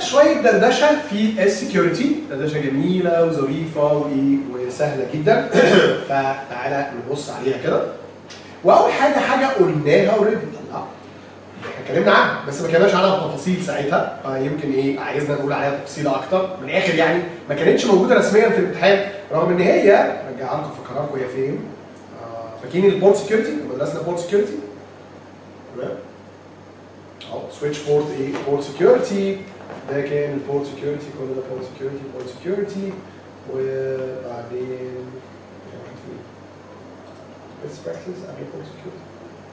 شويه دردشه في السكيورتي دردشه جميله وظريفه وايه وسهله جدا فتعالى نبص عليها كده واول حاجه حاجه قلناها اوريدي احنا اتكلمنا عنها بس ما اتكلمناش عنها بتفاصيل ساعتها فيمكن ايه عايزنا نقول عليها تفصيل اكتر من الاخر يعني ما كانتش موجوده رسميا في الامتحان رغم ان هي رجعها لكم فكرها هي فين آه، فاكرين البورت سكيورتي لما درسنا البورت سكيورتي تمام اهو سويتش بورت ايه بورت سكيورتي ده كان البورت سكيورتي كل ده بورت سكيورتي بورت سكيورتي وبعدين بس براكتس قبل بورت سكيورتي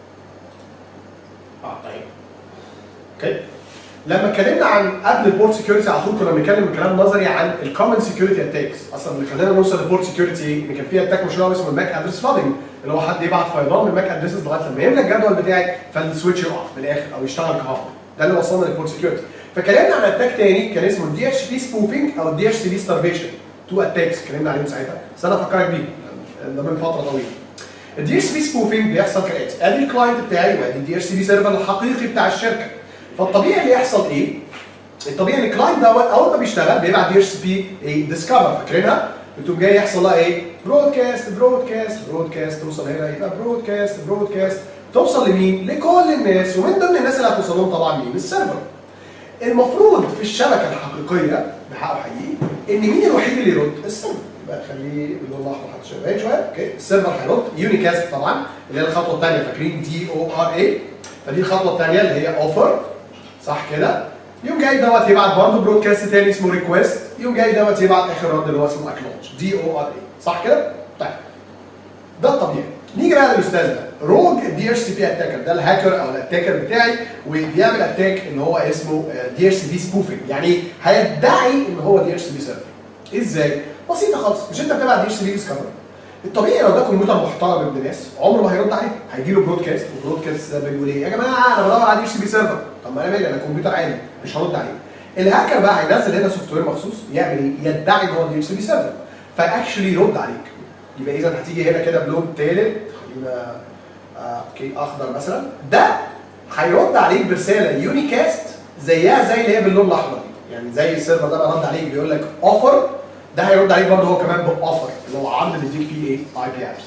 اه طيب اوكي لما اتكلمنا عن قبل البورت سكيورتي على طول كنا بنتكلم كلام نظري عن الكومن سكيورتي اتاكس اصلا اللي خلانا نوصل للبورت سكيورتي ايه؟ ان كان في اتاك مشهور اسمه الماك ادرس فلودنج اللي هو حد يبعت فايلات من الماك ادريسز لغايه لما يملى الجدول بتاعي فالسويتش يقع من الاخر او يشتغل كهرباء ده اللي وصلنا للبورت سكيورتي فكلمنا عن اتاك تاني كان اسمه الدي اتش بي سبوفنج او الدي اتش سي بي ستارفيشن تو اتاكس اتكلمنا عليهم ساعتها بس انا افكرك بيه ده من فتره طويله الدي اتش بي سبوفنج بيحصل كالاتي ادي الكلاينت بتاعي وادي الدي اتش سي بي سيرفر الحقيقي بتاع الشركه فالطبيعي اللي يحصل ايه؟ الطبيعي ان الكلاينت دوت اول ما بيشتغل بيبعت دي اتش سي بي ايه ديسكفر فاكرينها؟ بتقوم جاي يحصل لها ايه؟ برودكاست برودكاست برودكاست توصل هنا يبقى برودكاست برودكاست توصل لمين؟ لكل الناس ومن ضمن الناس اللي هتوصل لهم طبعا مين؟ السيرفر. المفروض في الشبكه الحقيقيه بحقه حقيقي ان مين الوحيد اللي يرد؟ السيرفر. يبقى خليه باللون الاحمر حتى شويه شويه اوكي السيرفر هيرد يونيكاست طبعا اللي هي الخطوه الثانيه فاكرين دي او ار اي فدي الخطوه الثانيه اللي هي اوفر صح كده؟ يوم جاي دوت يبعت برضه برودكاست تاني اسمه ريكويست يوم جاي دوت يبعت اخر رد اللي هو اسمه اكنولج دي او ار اي صح كده؟ طيب ده الطبيعي نيجي بقى للاستاذ ده روج دي اتش سي بي اتاكر ده الهاكر او الاتاكر بتاعي وبيعمل اتاك اللي هو اسمه دي اتش سي بي سبوفنج يعني هيدعي ان هو دي اتش سي بي سيرفر ازاي؟ بسيطه خالص مش انت بتبعت دي اتش سي بي ديسكفر الطبيعي لو ده كمبيوتر محترم ابن ناس عمره ما هيرد عليه هيجي له برودكاست والبرودكاست ده بيقول ايه يا جماعه انا بدور على دي اتش سي بي سيرفر طب ما انا مالي انا كمبيوتر عادي مش هرد عليه الهاكر بقى هينزل هنا سوفت وير مخصوص يعمل ايه؟ يدعي ان هو دي اتش سي بي سيرفر فاكشلي يرد عليك يبقى اذا هتيجي هنا كده بلون ثالث خلينا آه، اوكي اخضر مثلا ده هيرد عليك برساله يونيكاست زيها زي اللي هي باللون الاحمر دي. يعني زي السيرفر ده بقى رد عليك بيقول لك اوفر ده هيرد عليك برضه هو كمان باوفر اللي هو عرض بيديك فيه ايه؟ اي بي ادرس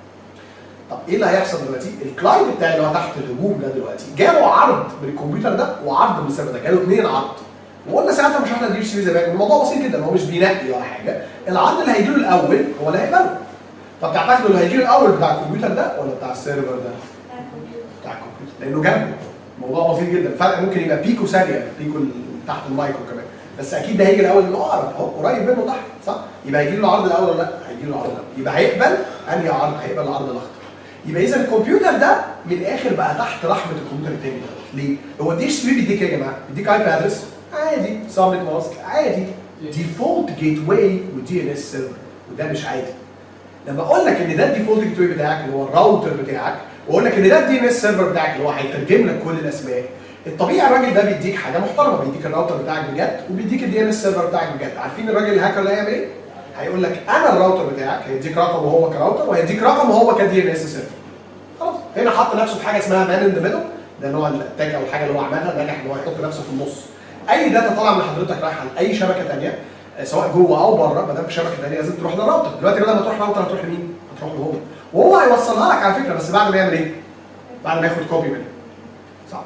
طب ايه اللي هيحصل دلوقتي؟ الكلاينت بتاعي اللي هو تحت الهجوم ده دلوقتي جاله عرض من الكمبيوتر ده وعرض من السيرفر ده جاله اثنين عرض وقلنا ساعتها مش احنا دي سي زمان الموضوع بسيط جدا هو مش بينقي ولا حاجه العرض اللي هيجي له الاول هو اللي هيقبله طب تعتقد اللي هيجي له الاول بتاع الكمبيوتر ده ولا بتاع السيرفر ده؟ بتاع الكمبيوتر لانه جنبه الموضوع بسيط جدا الفرق ممكن يبقى بيكو ثانيه بيكو ال- تحت المايكرو كمان بس اكيد ده هيجي الاول لانه اقرب اهو قريب منه تحت صح؟ يبقى هيجي له العرض الاول ولا لا؟ هيجي له العرض الاول يبقى هيقبل انهي عرض؟ هيقبل العرض الاخضر يبقى اذا الكمبيوتر ده من الاخر بقى تحت رحمه الكمبيوتر التاني ده ليه؟ هو الدي اتش سي بي بيديك ايه يا جماعه؟ بيديك اي بي ادرس عادي سابنت ماسك عادي ديفولت جيت واي ودي ان اس سيرفر وده مش عادي لما اقول لك ان ده الديفولت جيت واي بتاعك اللي هو الراوتر بتاعك واقول لك ان ده الدي ان اس سيرفر بتاعك اللي هو هيترجم لك كل الاسماء الطبيعي الراجل ده بيديك حاجه محترمه بيديك الراوتر بتاعك بجد وبيديك الدي ان اس سيرفر بتاعك بجد عارفين الراجل الهاكر ده هيعمل ايه؟ هيقول لك انا الراوتر بتاعك هيديك رقم وهو كراوتر وهيديك رقم وهو كدي ان اس سيرفر خلاص هنا حط نفسه في حاجه اسمها مان ان ذا ميدل ده نوع الاتاك او الحاجه اللي هو عملها نجح ان هو يحط نفسه في النص اي داتا طالعه من حضرتك رايحه لاي شبكه ثانيه سواء جوه او بره ما دام في شبكه ثانيه لازم تروح للراوتر دلوقتي بدل ما تروح راوتر هتروح لمين؟ هتروح له هو وهو هيوصلها لك على فكره بس بعد ما يعمل ايه؟ بعد ما ياخد كوبي منها صح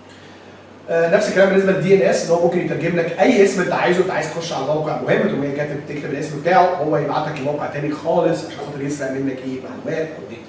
آه نفس الكلام بالنسبه للدي ان اس ان هو ممكن يترجم لك اي اسم انت عايزه انت عايز تخش على موقع مهم تقوم جاي كاتب تكتب الاسم بتاعه هو يبعتك لموقع تاني خالص عشان خاطر يسرق منك ايه معلومات او داتا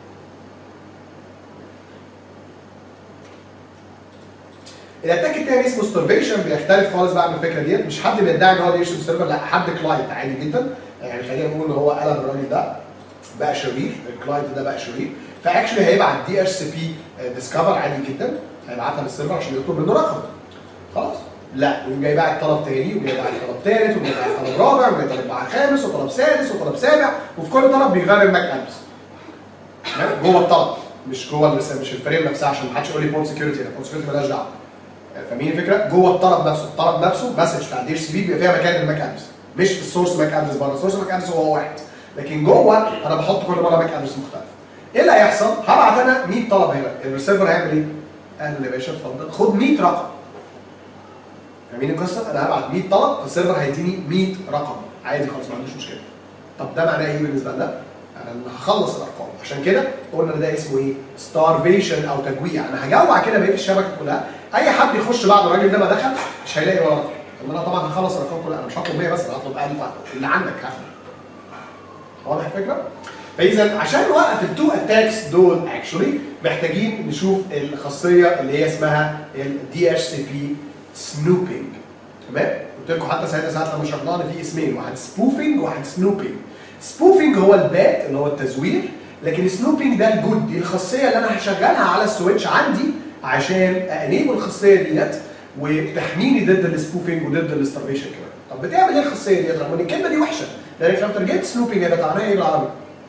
الاتاك التاني اسمه ستارفيشن بيختلف خالص بقى عن الفكره ديت مش حد بيدعي ان هو دي سيرفر لا حد كلاينت عادي جدا يعني خلينا نقول ان هو قلب الراجل ده بقى شرير الكلاينت ده بقى شرير فاكشلي هيبعت دي اتش سي بي ديسكفر عادي جدا هيبعتها للسيرفر عشان يطلب منه رقم خلاص لا ويقوم جاي باعت طلب تاني وجاي باعت طلب تالت وجاي باعت طلب رابع وجاي طلب باعت خامس وطلب سادس وطلب سابع وفي كل طلب بيغير الماك ادرس تمام؟ جوه الطلب مش جوه الرس- مش الفريم نفسها عشان ما حدش يقول لي بورت سكيورتي بورت سكيورتي مالهاش دعوه فاهمين الفكره؟ جوه الطلب نفسه، الطلب نفسه مسج بتاع الدي اتش سي بي بيبقى فيها مكان الماك ادرس مش في السورس ماك ادرس بره، السورس ماك ادرس هو واحد لكن جوه انا بحط كل مره ماك ادرس مختلف. ايه اللي هيحصل؟ هبعت انا 100 طلب هنا، الريسيفر هيعمل ايه؟ اهلا يا باشا اتفضل خد 100 رقم. فاهمين القصه؟ انا هبعت 100 طلب فالسيرفر هيديني 100 رقم عادي خالص ما عندوش مشكله. طب ده معناه ايه بالنسبه لنا؟ انا هخلص الارقام عشان كده قلنا ده اسمه ايه؟ ستارفيشن او تجويع انا هجوع كده بقيه الشبكه كلها اي حد يخش بعد الراجل ده ما دخل مش هيلاقي ولا رقم طب انا طبعا هخلص الارقام كلها انا مش هطلب 100 بس انا هطلب 1000 اللي عندك هاخده واضح الفكره؟ فاذا عشان نوقف التو اتاكس دول اكشولي محتاجين نشوف الخاصيه اللي هي اسمها الدي اتش سي بي سنوبينج تمام؟ قلت لكم حتى ساعتها ساعات لما شرحناها ان في اسمين واحد سبوفينج وواحد سنوبينج سبوفينج هو البات اللي هو التزوير لكن سنوبينج ده الجود دي الخاصيه اللي انا هشغلها على السويتش عندي عشان انيبل الخاصيه ديت وتحميني ضد السبوفينج وضد الاسترفيشن كمان طب بتعمل ايه الخاصيه ديت رغم ان الكلمه دي وحشه لانك لو ترجمت سنوبينج هيبقى معناها ايه بالعربي؟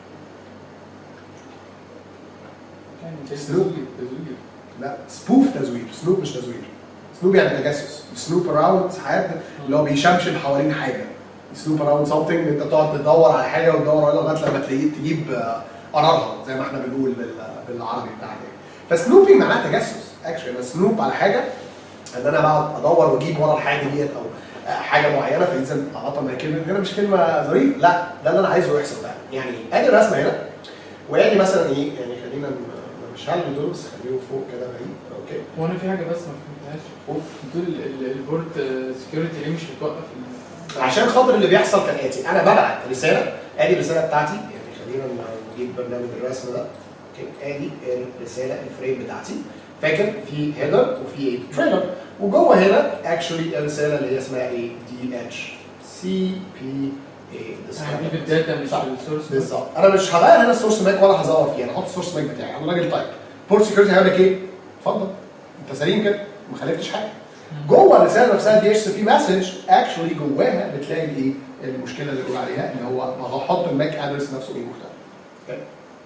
تزوير تزوير لا سبوف تزوير سنوب مش تزوير سنوب يعني تجسس سنوب اراوند ساعات اللي هو بيشمشم حوالين حاجه سنوب اراوند سمثينج انت تقعد تدور على حاجه وتدور عليها لغايه لما تلاقيه تجيب آه، قرارها زي ما احنا بنقول بال- بالعربي بتاعنا فسنوبينج معناها تجسس اكشن انا سنوب على حاجه ان انا بقعد ادور واجيب ورا الحاجه ديت او آه، حاجه معينه فاذا اه طب ما هي كلمه هنا مش كلمه ظريفه لا ده اللي انا عايزه يحصل فعلا يعني ادي الرسمه هنا وادي مثلا ايه يعني خلينا ن- مش هعمل دول بس خليهم فوق كده بعيد اوكي هو انا في حاجه بس ما فهمتهاش بتقول ال- ال- البورت سكيورتي ليه مش بتوقف ال- عشان خاطر اللي بيحصل كالاتي انا ببعت رساله ادي الرساله بتاعتي يعني خلينا نجيب برنامج الرسم ده اوكي ادي الرساله الفريم بتاعتي فاكر في هيدر وفي ايه تريلر وجوه هنا اكشولي الرساله اللي هي اسمها ايه دي اتش سي بي اي يعني دي بالداتا مش صح. بالسورس بالظبط انا مش هغير هنا السورس ماك ولا هزور فيه انا هحط السورس ماك بتاعي انا راجل طيب بورت سكيورتي هيقول لك ايه؟ اتفضل انت سليم كده ما خالفتش حاجه جوه الرساله نفسها دي اتش سي بي مسج اكشولي جواها بتلاقي ايه المشكله اللي بقول عليها اللي هو هحط الماك ادرس نفسه ايه مختلف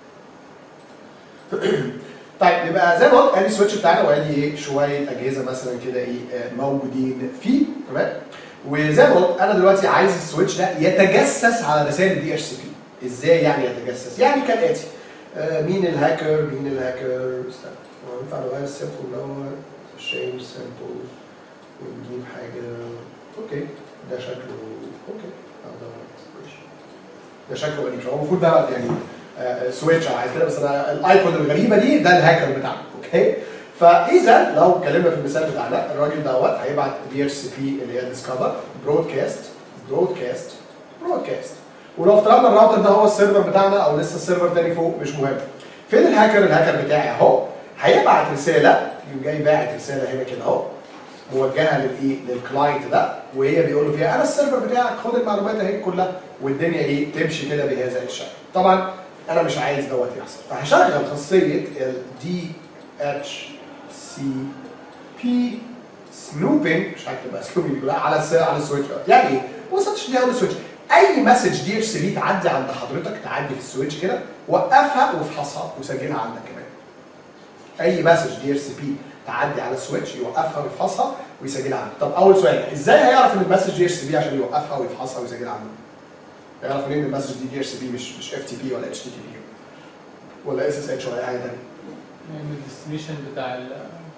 طيب يبقى زي ما قلت ادي السويتش بتاعنا وادي ايه شويه اجهزه مثلا كده ايه آه، موجودين فيه تمام وزي ما قلت انا دلوقتي عايز السويتش ده يتجسس على رسائل الدي اتش سي بي ازاي يعني يتجسس؟ يعني كالاتي آه، مين الهاكر مين الهاكر استنى هو ينفع نغير السيمبل الاول شينج سيمبل ونجيب حاجه اوكي ده شكله اوكي آه، ده ماشي. ده شكله غريب شويه هو المفروض ده يعني آه، سويتش عايز كده بس انا الايكون الغريبه دي ده الهاكر بتاعنا اوكي فاذا لو اتكلمنا في المثال بتاعنا الراجل دوت هيبعت دي اتش سي بي اللي هي ديسكفر برودكاست برودكاست برودكاست ولو افترضنا الراوتر ده هو السيرفر بتاعنا او لسه السيرفر تاني فوق مش مهم فين الهاكر الهاكر بتاعي اهو هيبعت رساله يقوم جاي باعت رساله هنا كده اهو موجهه للايه للكلاينت ده وهي بيقول له فيها انا السيرفر بتاعك خد المعلومات اهي كلها والدنيا ايه تمشي كده بهذا الشكل طبعا انا مش عايز دوت يحصل فهشغل خاصيه الدي اتش سي بي سنوبينج مش هكتب بقى سنوبينج لا على الس- على السويتش يعني ايه؟ ما وصلتش دي اول سويتش اي مسج دي اتش سي بي تعدي عند حضرتك تعدي في السويتش كده وقفها وافحصها وسجلها عندك كمان اي مسج دي اتش سي بي تعدي على السويتش يوقفها ويفحصها ويسجلها عندك طب اول سؤال ازاي هيعرف ان المسج دي اتش سي بي عشان يوقفها ويفحصها ويسجلها عنده يعرف منين ان المسج دي دي اتش سي بي مش مش اف تي بي ولا اتش تي تي بي ولا اس اس اتش ولا اي حاجه ثانيه يعني الديستنيشن بتاع ال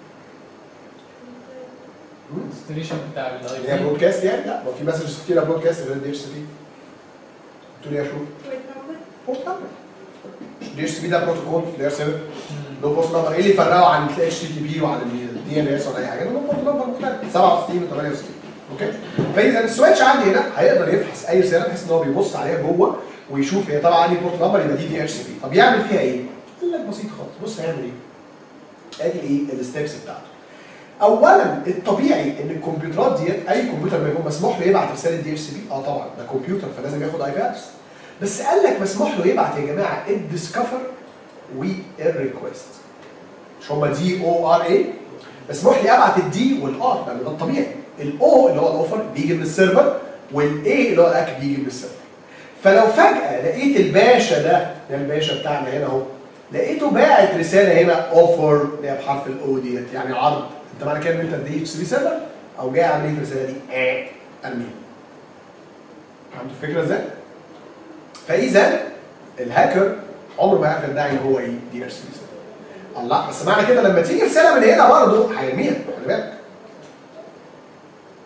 الديستنيشن بتاع اللي هي الاي بي برودكاست يعني لا ما في مسجز كتيره برودكاست غير دي اتش سي بي قلت لي يا شو بورت نمبر دي اتش سي بي ده بروتوكول لاير 7 له بورت نمبر ايه اللي يفرقه عن اتش تي تي بي وعن الدي ان اس ولا اي حاجه له بورت نمبر مختلف 67 و 68 اوكي فاذا السويتش عندي هنا هيقدر يفحص اي رساله بحيث ان هو بيبص عليها جوه ويشوف هي طبعا عندي بورت نمبر يبقى دي دي اتش سي بي طب يعمل فيها ايه؟ قال لك بسيط خالص بص هيعمل ايه؟ ادي ايه الستبس بتاعته اولا الطبيعي ان الكمبيوترات ديت اي كمبيوتر ما يكون مسموح له يبعت رساله دي اتش سي بي اه طبعا ده كمبيوتر فلازم ياخد اي بي ادرس بس قال لك مسموح له يبعت يا جماعه الديسكفر والريكوست مش هما دي او ار اي مسموح لي ابعت الدي والار لان ده الطبيعي الاو اللي هو الاوفر بيجي من السيرفر والاي اللي هو الاك بيجي من السيرفر فلو فجاه لقيت الباشا ده ده الباشا بتاعنا هنا اهو لقيته باعت رساله هنا اوفر اللي هي بحرف الاو ديت يعني عرض انت معنى كده ان انت دي اتش سي بي سيرفر او جاي عامل ايه في الرساله دي؟ اه ارميها فهمتوا الفكره ازاي؟ فاذا الهاكر عمره ما يعرف يدعي ان هو ايه دي اتش سي بي سيرفر الله بس معنى كده لما تيجي رساله من هنا برضه هيرميها خلي بالك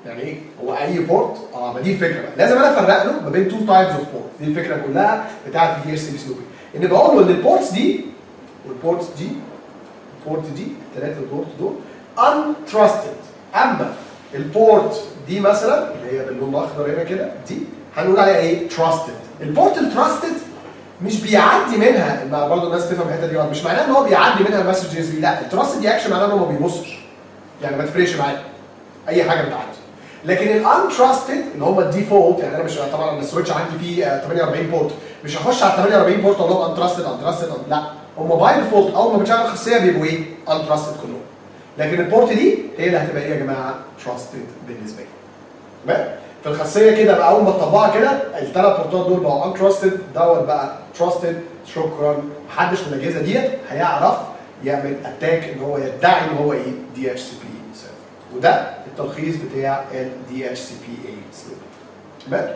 يعني ايه؟ هو اي بورت اه ما دي الفكره بقى لازم انا افرق له ما بين تو تايبس اوف بورت دي الفكره كلها بتاعت الدي اس بي سنوبي ان بقول له ان البورتس دي والبورتس دي البورت دي الثلاثه البورت دول untrusted اما البورت دي مثلا اللي هي باللون الاخضر هنا كده دي هنقول عليها ايه؟ trusted البورت التراستد مش بيعدي منها ما برضه الناس تفهم الحته دي غلط. مش معناه ان هو بيعدي منها المسجز دي لا التراستد دي اكشن معناه ان هو ما بيبصش يعني ما تفرقش معايا اي حاجه بتعدي لكن الانتراستد اللي هم الديفولت يعني انا مش طبعا السويتش عندي فيه آه، 48 بورت مش هخش على 48 بورت اقول لهم انتراستد انتراستد لا هم باي ديفولت اول ما بتشغل خاصيه بيبقوا ايه؟ انتراستد كلهم لكن البورت دي هي اللي هتبقى ايه يا جماعه؟ تراستد بالنسبه لي تمام؟ في الخاصيه كده بقى اول ما تطبقها كده الثلاث بورتات دول بقوا انتراستد دوت بقى تراستد شكرا محدش من الاجهزه ديت هيعرف يعمل اتاك ان هو يدعي ان هو ايه؟ دي اتش سي بي سيرفر وده التلخيص بتاع الدي اتش سي بي اي تمام؟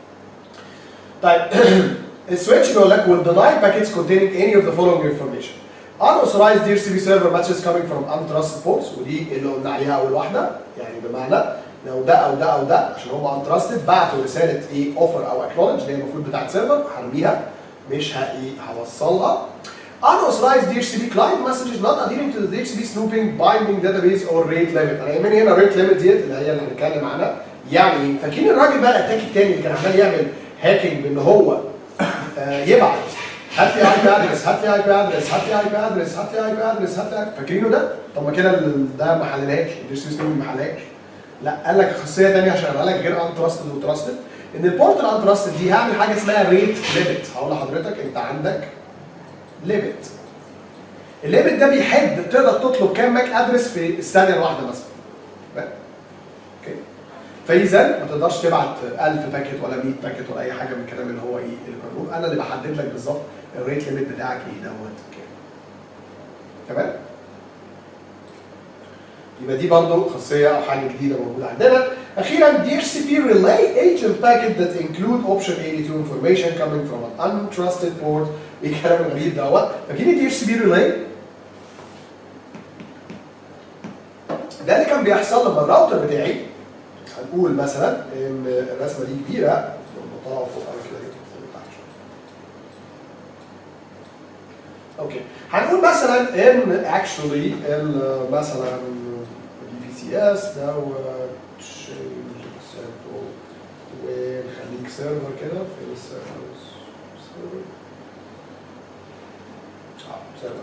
طيب السويتش بيقول لك will deny packets containing any of the following information unauthorized DHCP server messages coming from untrusted ports ودي اللي قلنا عليها اول واحده يعني بمعنى لو ده او ده او ده عشان هم untrusted بعتوا رساله ايه اوفر او acknowledge اللي هي المفروض بتاعت سيرفر هرميها مش ه- ايه هوصلها unauthorized DHCP client messages not adhering to the DHCP snooping binding database or rate limit انا يهمني هنا rate limit ديت اللي هي اللي هنتكلم عنها يعني ايه؟ فاكرين الراجل بقى الاتاك التاني اللي كان عمال يعمل هاكينج بان هو آه، يبعت هات لي اي بي ادرس هات لي اي بي ادرس هات لي اي بي ادرس هات لي اي بي ادرس هات لي فاكرينه ده؟ طب ما كده ال- ده ما حللهاش الديش سيستم ما حللهاش لا قال لك خاصيه ثانيه عشان قال لك غير انترستد وتراستد ان البورت الانترستد دي هعمل حاجه اسمها ريت ليميت هقول لحضرتك انت عندك ليميت الليميت ده بيحد تقدر تطلب كام ماك ادرس في الثانيه الواحده مثلا تمام؟ اوكي فاذا ما تقدرش تبعت 1000 باكيت ولا 100 باكيت ولا اي حاجه من الكلام اللي هو ايه اللي بنقول انا اللي بحدد لك بالظبط الريت ليميت بتاعك ايه دوت كام تمام يبقى دي برضه خاصيه او حاجه جديده موجوده عندنا اخيرا DHCP relay agent packet that include option 82 information coming from an untrusted port ايه الكلام الغريب دوت فاكرين DHCP relay ده اللي كان بيحصل لما الراوتر بتاعي هنقول مثلا ان الرسمه دي كبيره نحطها فوق أوي كده ليه؟ تحت شوية. اوكي هنقول مثلا ان اكشولي مثلا البي بي سي اس دوت change example ونخليك سيرفر كده في السيرفر سيرفر اه سيرفر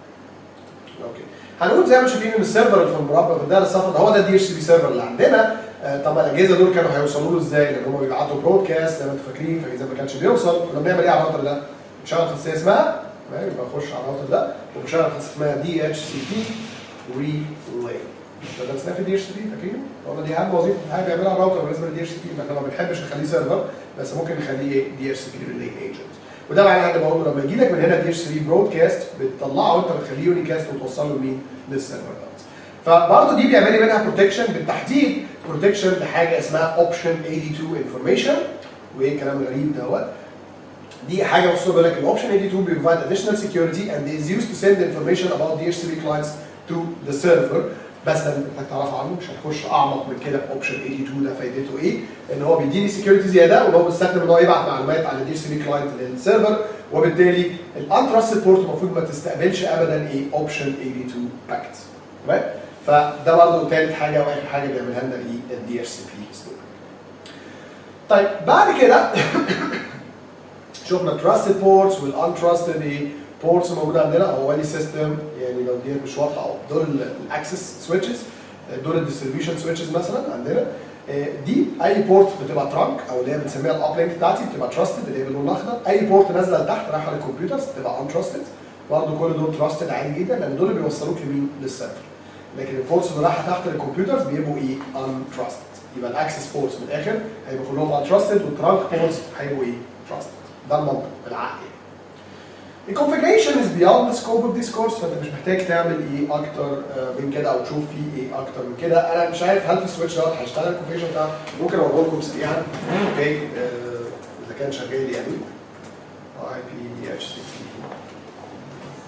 اوكي هنقول زي ما شايفين ان السيرفر اللي في المربع في الدايره الصفراء ده هو ده الدي اتش سي بي سيرفر اللي عندنا آه، طبعا الاجهزه دول كانوا هيوصلوا له ازاي؟ لان هم بيبعتوا برودكاست زي ما انتم فاكرين فاذا ما كانش بيوصل كنا بنعمل ايه على الراوتر ده؟ بنشغل خاصيه اسمها تمام يبقى اخش على الراوتر ده وبشغل خاصيه اسمها دي اتش سي بي ريلاي ده درسناه في دي اتش سي بي فاكرين؟ قلنا دي اهم وظيفه حاجه بيعملها الراوتر بالنسبه للدي اتش سي بي احنا ما بنحبش نخليه سيرفر بس ممكن نخليه دي اتش سي بي ريلاي ايجنت وده معناه ان بقول له لما يجي لك من هنا دي اتش سي بي برودكاست بتطلعه وانت بتخليه يونيكاست وتوصله لمين؟ للسيرفر دوت فبرضه دي بيعمل لي منها بروتكشن بالتحديد بروتكشن لحاجه اسمها اوبشن 82 انفورميشن وايه الكلام الغريب دوت دي حاجه مخصوصه بيقول لك الاوبشن 82 بيبروفايد additional security and is used to send information about DHCP clients to the server بس ده اللي محتاج تعرفه عنه مش هنخش اعمق من كده في اوبشن 82 ده فايدته ايه؟ ان هو بيديني سكيورتي زياده وان هو بيستخدم ان هو يبعت معلومات على الدي اتش سي بي كلاينت للسيرفر وبالتالي الانترستد بورت المفروض ما تستقبلش ابدا ايه اوبشن 82 باكتس تمام؟ فده برضه ثالث حاجه واخر حاجه بيعملها لنا ايه الدي اتش سي بي طيب بعد كده شفنا تراستد بورتس والانتراستد ايه بورتس موجوده عندنا هو لي سيستم يعني لو دي مش واضحه اهو دول الاكسس سويتشز دول الديستريبيوشن سويتشز مثلا عندنا آه، دي اي بورت بتبقى ترانك او اللي هي بنسميها الاب لينك بتاعتي بتبقى تراستد اللي هي باللون الاخضر اي بورت نازله لتحت رايحه للكمبيوترز بتبقى انتراستد برضه كل دول تراستد عادي جدا لان دول اللي بيوصلوك لمين؟ للسيرفر لكن البورتس اللي رايحه تحت للكمبيوترز بيبقوا ايه؟ انتراستد يبقى الاكسس بورتس من الاخر هيبقوا كلهم انتراستد والترانك بورتس هيبقوا ايه؟ تراستد ده المنطق بالعقل يعني. الكونفجريشن از بياند ذا سكوب اوف ذيس كورس فانت مش محتاج تعمل ايه اكتر آه، من كده او تشوف فيه ايه اكتر من كده انا مش عارف هل في السويتش دوت هيشتغل الكونفجريشن بتاعه ممكن اقول لكم سريعا اوكي آه، اذا كان شغال يعني اي بي اتش سي بي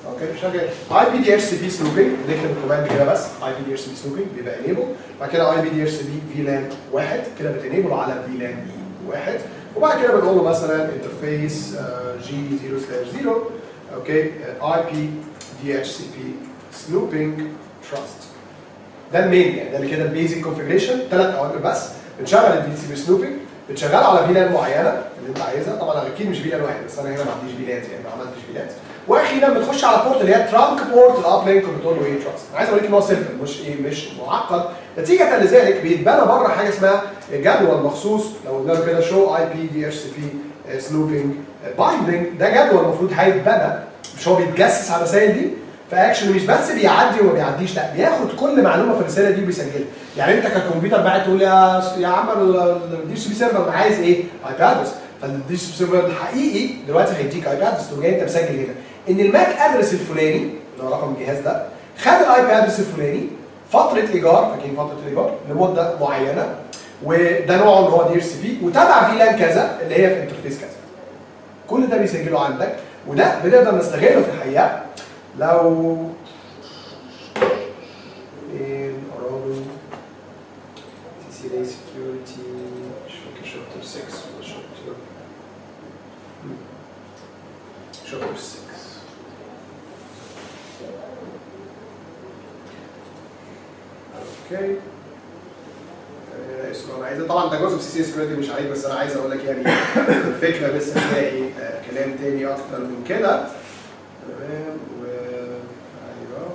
اوكي شغال اي بي دي اتش سي بي سنوبنج نكتب الكوماند كده بس اي بي دي اتش سي بي سنوبنج بيبقى انيبل بعد كده اي بي دي اتش سي بي في لان واحد كده بتنيبل على في لان اي واحد وبعد كده بنقول له مثلا انترفيس جي 0 سلاش 0 اوكي اي بي دي اتش سي بي سنوبنج تراست ده المين يعني ده اللي كده البيزك كونفجريشن ثلاث اوامر بس بنشغل الدي سي بي سنوبنج بتشغل على فيلان معينه اللي انت عايزها طبعا اكيد مش فيلان واحد بس انا هنا ما عنديش فيلانز يعني ما عملتش فيلانز واخيرا بتخش على بورت اللي هي ترانك بورت الاب لينك وبتقول له ايه تراست عايز اوريك ان هو سيمبل مش ايه مش معقد نتيجه لذلك بيتبنى بره حاجه اسمها جدول مخصوص لو قلنا له كده شو اي بي دي اتش سي بي سنوبنج بايندنج ده جدول المفروض هيتبنى مش هو بيتجسس على الرسائل دي فاكشن مش بس بيعدي وما بيعديش لا بياخد كل معلومه في الرساله دي وبيسجلها يعني انت ككمبيوتر بقى تقول يا يا عم الدي سي بي سيرفر انا عايز ايه؟ ايبي ادرس فالدي سي بي سيرفر الحقيقي دلوقتي هيديك ايبي ادرس تقوم جاي انت مسجل هنا ان الماك ادرس الفلاني اللي هو رقم الجهاز ده خد الاي بي ادرس الفلاني فتره ايجار فاكرين فتره الايجار لمده معينه وده نوعه ان هو دي اتش سي بي وتبع فيلان كذا اللي هي في انترفيس كذا كل ده بيسجله عندك وده بنقدر نستغله في الحقيقه لو فين أرادوا TCA security مش فاكر شابتر 6 ولا شابتر شابتر 6 اوكي آه، اسمه انا عايز طبعا ده جزء في سي سكيورتي مش عليك بس انا عايز اقول لك يعني الفكره لسه فيها ايه آه، كلام تاني اكتر من كده تمام و ايوه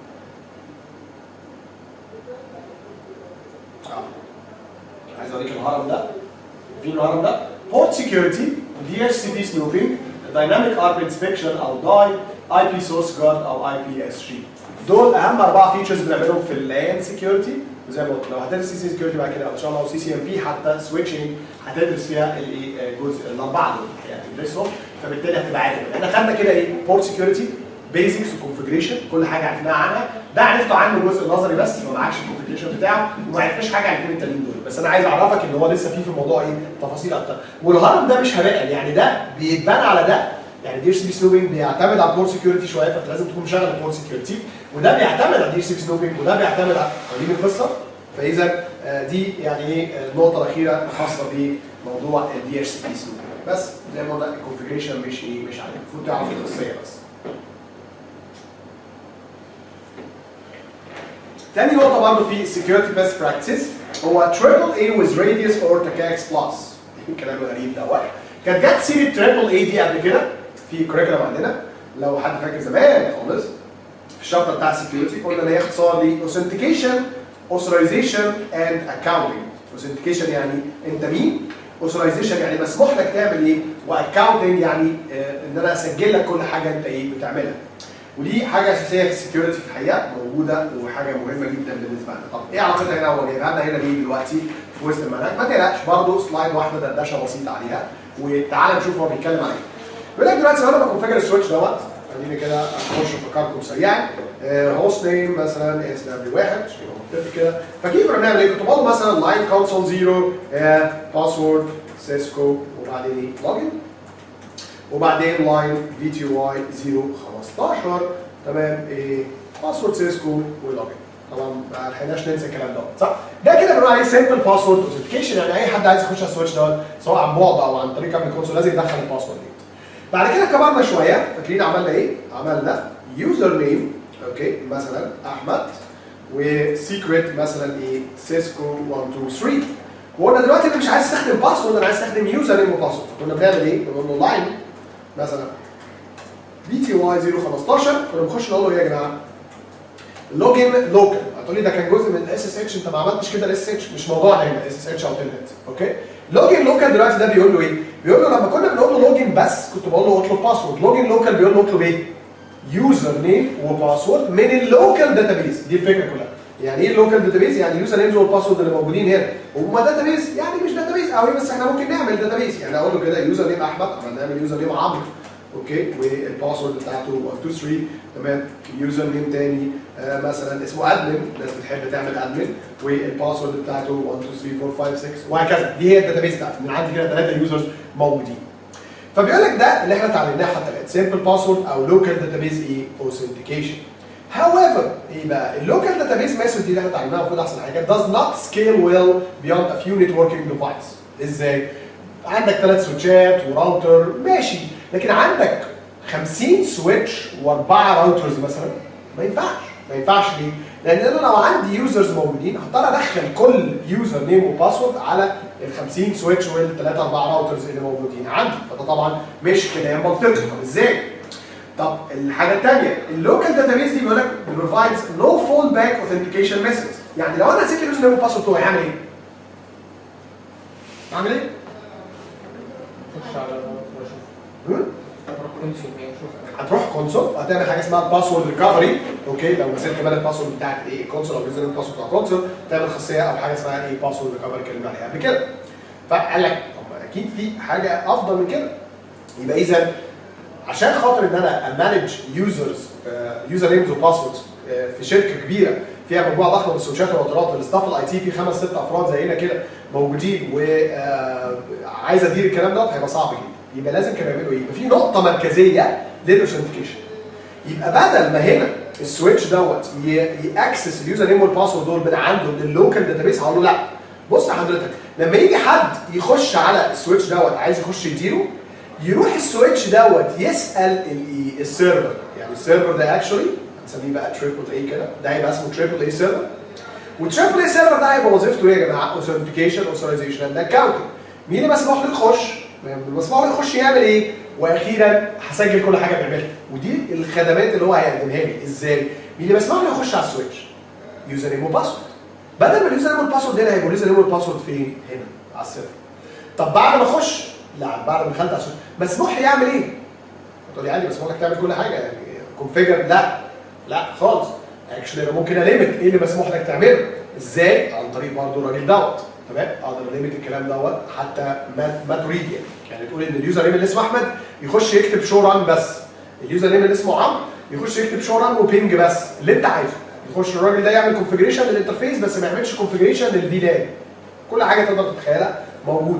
اه عايز اوريك الهرم ده في الهرم ده بورت سكيورتي دي اتش سي بي سنوبينج دايناميك ارب انسبكشن او داي اي بي سورس جارد او اي بي اس جي دول اهم اربع فيتشرز بنعملهم في اللان سكيورتي وزي ما قلت لو هتدرس سي سي سكيورتي بعد كده ان شاء الله او سي سي ام بي حتى سويتشنج هتدرس فيها الايه الجزء الاربعه دول يعني هتدرسهم فبالتالي هتبقى عارف احنا خدنا كده ايه بورت سكيورتي بيزكس وكونفجريشن كل حاجه عرفناها عنها ده عرفته عنه الجزء النظري بس ما معكش الكونفجريشن بتاعه وما عرفناش حاجه عن الاثنين التانيين دول بس انا عايز اعرفك ان هو لسه فيه في الموضوع ايه تفاصيل اكتر والهرم ده مش هباء يعني ده بيتبنى على ده يعني دي سي بي سنوبنج بيعتمد على البورت سكيورتي شويه فانت لازم تكون مشغل البورت سكيورتي وده بيعتمد على دي سي بي سنوبنج وده بيعتمد على فاهمين القصه فاذا آه، دي يعني ايه آه، النقطه الاخيره الخاصه بموضوع الدي اتش سي بي سنوبنج بس زي ما قلنا الكونفجريشن مش ايه مش عليك المفروض تعرف الخاصيه بس تاني نقطة برضه في security best practices هو triple A with radius or TKX plus الكلام الغريب دوت كانت جت سيرة triple A دي قبل كده في كوريكولم عندنا لو حد فاكر زمان خالص في الشابتر بتاع security قلنا ان هي اختصار ل authentication authorization and accounting authentication يعني انت مين authorization يعني مسموح لك تعمل ايه واكاونتنج يعني آه، ان انا اسجل لك كل حاجه انت ايه بتعملها ودي حاجه اساسيه في السكيورتي في الحقيقه موجوده وحاجه مهمه جدا بالنسبه لنا طب ايه علاقتها هنا هو جايبها لنا هنا ليه دلوقتي في وسط المنهج ما تقلقش برضه سلايد واحده دردشه بسيطه عليها وتعالى نشوف هو بيتكلم عن ايه بيقول لك دلوقتي لو انا بكونفجر السويتش دوت خليني كده اخش افكركم سريعا هوست نيم مثلا اس دبليو واحد عشان يبقى متفق كده فكيف كنا بنعمل ايه؟ كنت بقول مثلا لاين كونسول زيرو باسورد سيسكو وبعدين لوجن وبعدين لاين في تي واي 015 تمام ايه باسورد سيسكو ولوجن طبعا ما لحقناش ننسى الكلام ده صح؟ ده كده بنقول عليه سمبل باسورد اوثنتيكيشن يعني اي حد عايز يخش على السويتش دوت سواء عن بعد او عن طريق قبل الكونسول لازم يدخل الباسورد دي بعد كده كبرنا شويه فاكرين عملنا ايه؟ عملنا يوزر نيم اوكي مثلا احمد وسيكريت مثلا ايه سيسكو 1 2 3 وقلنا دلوقتي انا مش عايز استخدم باسورد انا عايز استخدم يوزر نيم وباسورد فكنا بنعمل ايه؟ بنقول له لاين مثلا بي تي واي 015 كنا بنخش نقول له ايه يا جماعه؟ لوجن لوكال هتقول لي ده كان جزء من الاس اس اتش انت ما عملتش كده الاس اتش مش موضوعنا هنا اس اس اتش او تلنت اوكي لوجن لوكال دلوقتي ده بيقول له ايه؟ بيقول له لما كنا بنقول له لوجن بس كنت بقول له اطلب باسورد لوجن لوكال بيقول له اطلب ايه؟ يوزر نيم وباسورد من اللوكال داتابيز دي الفكره كلها يعني ايه اللوكال داتابيز؟ يعني اليوزر نيمز والباسورد اللي موجودين هنا هم داتابيز يعني مش داتابيز قوي بس احنا ممكن نعمل داتابيز يعني اقول له كده يوزر نيم احمد عملنا نعمل يوزر نيم عمرو اوكي والباسورد بتاعته 1 2 3 تمام يوزر نيم تاني آه مثلا اسمه ادمن الناس بتحب تعمل ادمن والباسورد بتاعته 1 2 3 4 5 6 وهكذا دي هي الداتابيز بتاعتي من عندي كده ثلاثه يوزرز موجودين فبيقول لك ده اللي احنا اتعلمناه حتى الان سيمبل باسورد او لوكال داتابيز ايه اوثنتيكيشن However ايه بقى اللوكال داتابيز ميثود دي اللي احنا اتعلمناها المفروض احسن حاجه does not scale well beyond a few networking device ازاي؟ عندك ثلاث سويتشات وراوتر ماشي لكن عندك 50 سويتش واربعه راوترز مثلا ما ينفعش ما ينفعش ليه؟ لان انا لو عندي يوزرز موجودين هضطر ادخل كل يوزر نيم وباسورد على ال 50 سويتش والثلاثه اربعه راوترز اللي موجودين عندي فده طبعا مش كلام منطقي طب ازاي؟ طب الحاجه الثانيه اللوكال داتابيز دي بيقول لك provides no fallback authentication methods يعني لو انا نسيت اليوزر نيم والباسورد بتوعي هعمل ايه؟ اعمل ايه؟ خش على واشوف هم؟ اروح كونسول يعني اشوف هتروح كونسول وهتعمل حاجه اسمها الباسورد ريكفري اوكي لو نسيت كمان الباسورد بتاعك ايه الكونسول او اليوزر نيم الباسورد بتاع الكونسول تعمل خاصيه او حاجه اسمها ايه باسورد ريكفري اتكلمنا عليها قبل كده فقال لك طب اكيد في حاجه افضل من كده يبقى اذا عشان خاطر ان انا امانج يوزرز يوزر نيمز وباسوردز في شركه كبيره فيها مجموعه ضخمه من السويتشات والراوترات الاستاف الاي تي في خمس ست افراد زينا كده موجودين وعايز ادير الكلام دوت هيبقى صعب جدا يبقى لازم كانوا يعملوا ايه؟ يبقى في نقطه مركزيه للاوثنتيكيشن يبقى بدل ما هنا السويتش دوت ياكسس اليوزر نيم والباسورد دول من عنده من اللوكال داتابيس هقول له لا بص يا حضرتك لما يجي حد يخش على السويتش دوت عايز يخش يديره يروح السويتش دوت يسال ال- السيرفر يعني السيرفر ده اكشولي هنسميه بقى تريبل اي كده ده هيبقى اسمه تريبل اي سيرفر والتريبل اي سيرفر ده هيبقى وظيفته ايه يا جماعه؟ اوثنتيكيشن اوثرايزيشن اند اكونتنج مين اللي مسموح له يخش؟ مسموح له يخش يعمل ايه؟ واخيرا هسجل كل حاجه بيعملها ودي الخدمات اللي هو هيقدمها لي ازاي؟ مين اللي مسموح له يخش على السويتش؟ يوزر نيم وباسورد بدل ما اليوزر نيم والباسورد هنا هيبقوا اليوزر نيم والباسورد فين؟ هنا على السيرفر طب بعد ما اخش لا بعد ما دخلت على السويتش مسموح لي اعمل ايه؟ تقول لي عادي مسموح لك تعمل كل حاجه يعني كونفيجر لا لا خالص اكشلي انا ممكن اليمت ايه اللي مسموح لك تعمله ازاي عن طريق برضه الراجل دوت تمام اقدر اليمت الكلام دوت حتى ما ما تريد يعني يعني تقول ان اليوزر نيم اللي اسمه احمد يخش يكتب شو ران بس اليوزر نيم اللي اسمه عمرو يخش يكتب شو ران وبينج بس اللي انت عايزه يخش الراجل ده يعمل كونفيجريشن للانترفيس بس ما يعملش كونفيجريشن للفيلان كل حاجه تقدر تتخيلها موجوده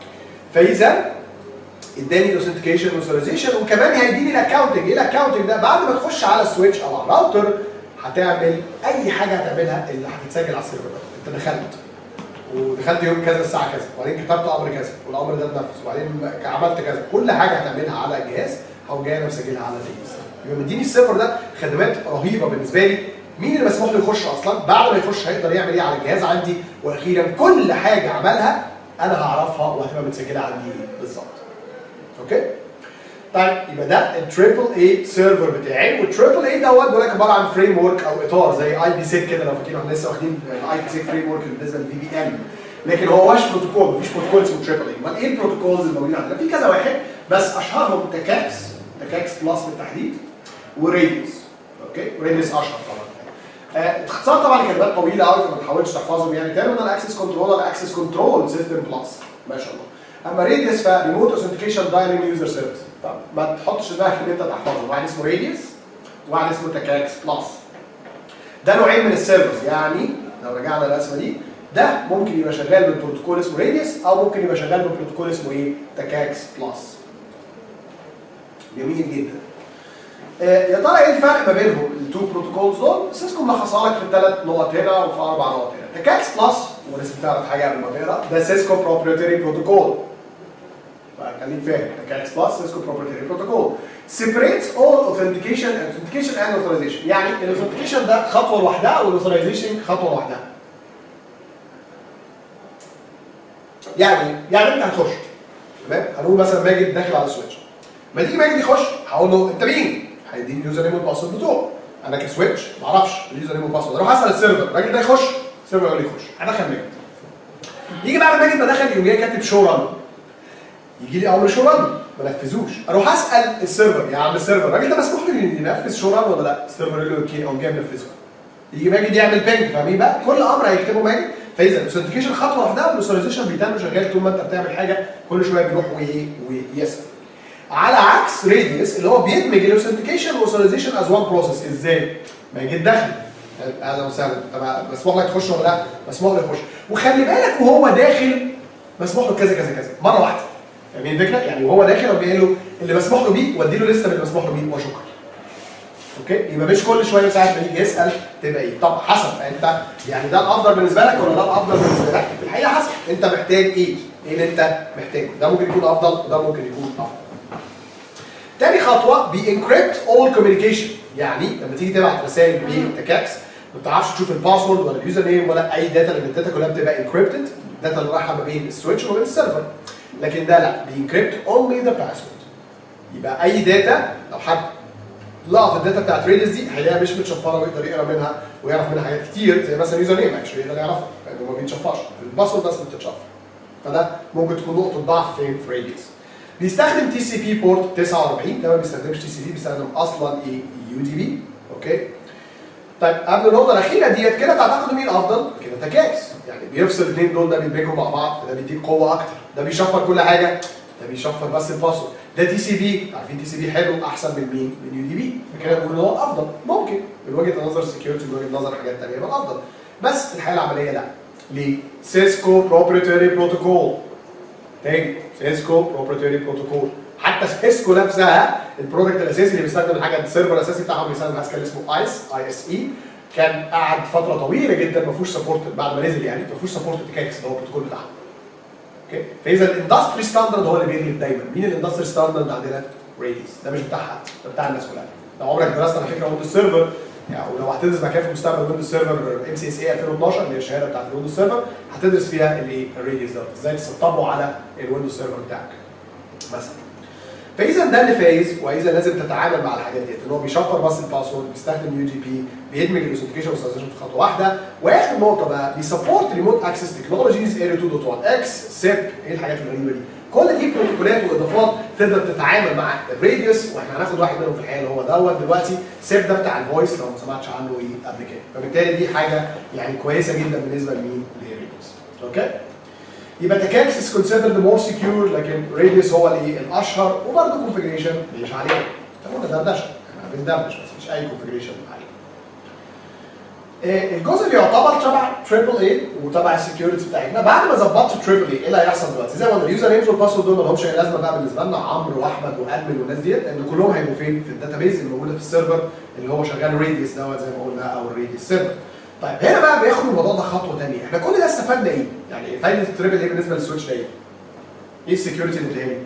فاذا اداني الاوثنتيكيشن والاوثرايزيشن وكمان هيديني الاكونتنج ايه الاكونتنج ده بعد ما تخش على السويتش او على الراوتر هتعمل اي حاجه هتعملها اللي هتتسجل على السيرفر ده انت دخلت ودخلت يوم كذا الساعه كذا وبعدين كتبت امر كذا والامر ده اتنفذ وبعدين عملت كذا كل حاجه هتعملها على الجهاز او جاي انا مسجلها على الجهاز يبقى مديني السيرفر ده خدمات رهيبه بالنسبه لي مين اللي مسموح له يخش اصلا بعد ما يخش هيقدر يعمل ايه على الجهاز عندي واخيرا كل حاجه عملها انا هعرفها وهتبقى متسجله عندي بالظبط اوكي طيب يبقى ده التريبل اي سيرفر بتاعي والتريبل اي دوت بيقول لك عباره عن فريم ورك او اطار زي اي بي سيك كده لو فاكرين احنا لسه واخدين الاي بي سيك فريم ورك بالنسبه للفي بي ام لكن هو مش بروتوكول مفيش بروتوكول اسمه تريبل اي امال ايه البروتوكولز الموجودين عندنا؟ في كذا واحد بس اشهرهم تكاكس تكاكس بلس بالتحديد وراديوس اوكي راديوس اشهر طبعا آه، اختصار طبعا كلمات طويله قوي فما تحاولش تحفظهم يعني تيرمينال اكسس كنترولر اكسس كنترول سيستم بلس ما شاء الله اما راديوس فريموت اوثنتيكيشن دايناميك يوزر سيرفيس طب ما تحطش دماغك ان انت تحفظه واحد اسمه راديوس وواحد اسمه تكاكس بلس ده نوعين من السيرفرز يعني لو رجعنا للرسمه دي ده ممكن يبقى شغال ببروتوكول اسمه راديوس او ممكن يبقى شغال ببروتوكول اسمه ايه تكاكس بلس جميل جدا آه، يا ترى ايه الفرق ما بينهم التو بروتوكولز دول؟ سيسكو ملخصها لك في ثلاث نقط هنا وفي اربع نقط هنا. تكاكس بلس ولازم تعرف حاجه قبل ما تقرا ده سيسكو بروبريتري بروتوكول. خليك فاهم تكاكس بلس سيسكو بروبريتري بروتوكول. separates all authentication authentication and authorization يعني الاوثنتيكيشن ده خطوه لوحدها والاوثرايزيشن خطوه لوحدها. يعني يعني انت هتخش تمام هنقول مثلا ماجد داخل على السويتش ما تيجي ماجد يخش هقول له انت مين؟ هيديني اليوزر نيم والباسورد بتوعه انا كسويتش ما اعرفش اليوزر نيم والباسورد اروح اسال السيرفر الراجل ده يخش السيرفر يقول لي يخش هدخل ماجد يجي بعد ماجد ما دخل يقوم جاي كاتب شو ران يجي لي امر شو ران ما نفذوش اروح اسال السيرفر يا عم السيرفر الراجل ده مسموح له ينفذ شو ران ولا لا؟ السيرفر يقول له اوكي اقوم جاي منفذه يجي ماجد يعمل بينج فاهمين بقى؟ كل امر هيكتبه ماجد فاذا الاوثنتيكيشن خطوه واحده والاوثرايزيشن بيتم شغال طول ما انت بتعمل حاجه كل شويه بيروح وايه ويسال على عكس راديوس اللي هو بيدمج الاوثنتيكيشن والاوثرايزيشن از وان بروسيس ازاي؟ ما يجي داخل اهلا وسهلا طب مسموح لك تخش ولا لا؟ مسموح له يخش وخلي بالك وهو داخل مسموح له كذا كذا كذا مره واحده فاهمين الفكره؟ يعني وهو داخل هو قايل له اللي مسموح له بيه وادي له لسته من اللي مسموح له بيه وشكرا. اوكي؟ يبقى مش كل شويه ساعه ما يجي يسال تبقى ايه؟ طب حسب انت يعني ده الافضل بالنسبه لك ولا ده الافضل بالنسبه لك؟ في الحقيقه حسب انت محتاج ايه؟ ايه اللي انت محتاجه؟ ده ممكن يكون افضل وده ممكن يكون افضل. تاني خطوه بينكريبت اول كوميونيكيشن يعني لما تيجي تبعت رسائل بتكاكس ما بتعرفش تشوف الباسورد ولا اليوزر نيم ولا اي داتا لان الداتا كلها بتبقى انكريبتد الداتا اللي رايحه ما بين السويتش وما بين السيرفر لكن ده لا بينكريبت اونلي ذا باسورد يبقى اي داتا لو حد لقط الداتا بتاعت ريدس دي هيلاقيها مش متشفره ويقدر يقرا منها ويعرف منها حاجات كتير زي مثلا يوزر نيم اكشلي يقدر يعرفها لانه ما بيتشفرش الباسورد بس بتتشفر فده ممكن تكون نقطه ضعف فين في ريدس بيستخدم تي سي بي بورت 49 ده ما بيستخدمش تي سي بي بيستخدم اصلا ايه يو دي بي اوكي طيب قبل النقطه الاخيره ديت كده تعتقدوا مين افضل؟ كده تكاكس يعني بيفصل الاثنين دول ده بيدمجهم مع بعض ده بيديك قوه اكتر ده بيشفر كل حاجه ده بيشفر بس الباسورد ده تي سي بي عارفين تي سي بي حلو احسن من مين؟ من يو دي بي فكده نقول ان هو افضل ممكن من وجهه نظر السكيورتي من وجهه نظر حاجات ثانيه يبقى افضل بس في الحاله العمليه لا ليه؟ سيسكو بروبريتوري بروتوكول تاني سيسكو بروبريتوري بروتوكول حتى سيسكو نفسها البرودكت الاساسي اللي بيستخدم الحاجه السيرفر الاساسي بتاعهم بيستخدم حاجه اسمه ايس اي اس اي كان قعد فتره طويله جدا ما فيهوش سبورت بعد ما نزل يعني ما فيهوش سبورت تكاكس اللي هو البروتوكول بتاعهم اوكي فاذا الاندستري ستاندرد هو اللي بيغلب دايما مين الاندستري ستاندرد عندنا ريديس ده مش بتاع حد ده بتاع الناس كلها لو عمرك درست على فكره ويندوز سيرفر يعني ولو هتدرس مكان في المستقبل ويندوز سيرفر ام سي اس اي 2012 اللي هي الشهاده بتاعت الويندوز سيرفر هتدرس فيها الايه الريديس دوت ازاي تسطبه على الويندوز سيرفر بتاعك مثلا فاذا ده اللي فايز واذا لازم تتعامل مع الحاجات ديت ان هو بيشفر بس الباسورد بيستخدم يو جي بي بيدمج الاوثنتيكيشن والسيرفيشن في خطوه واحده واخر نقطه بقى بيسبورت ريموت اكسس تكنولوجيز اري 2.1 اكس سيب ايه الحاجات الغريبه دي كل دي بروتوكولات واضافات تقدر تتعامل مع الراديوس واحنا هناخد واحد منهم في الحقيقه اللي هو دوت دلوقتي سيب ده بتاع الفويس لو ما سمعتش عنه ايه قبل كده فبالتالي دي حاجه يعني كويسه جدا بالنسبه لمين؟ للراديوس اوكي يبقى تكاكس از كونسيدرد مور سكيور لكن راديوس هو الايه الاشهر وبرضه كونفجريشن مش عليه تمام دردشه احنا بندردش بس مش اي كونفجريشن عليه آه، الجزء اللي يعتبر تبع تريبل اي وتبع السكيورتي بتاعتنا بعد ما ظبطت تريبل اي ايه اللي هيحصل دلوقتي؟ زي ما قلنا اليوزر نيمز والباسورد دول ما لهمش اي لازمه بقى بالنسبه لنا عمرو واحمد وادمن والناس ديت لان كلهم هيبقوا فين؟ في الداتابيز اللي موجوده في السيرفر اللي هو شغال راديوس دوت زي ما قلنا او الراديوس سيرفر. طيب هنا بقى بياخد الموضوع ده خطوه ثانيه، احنا كل ده استفدنا ايه؟ يعني فايده التريبل ايه بالنسبه للسويتش ده ايه؟ ايه السكيورتي اللي اداها لي؟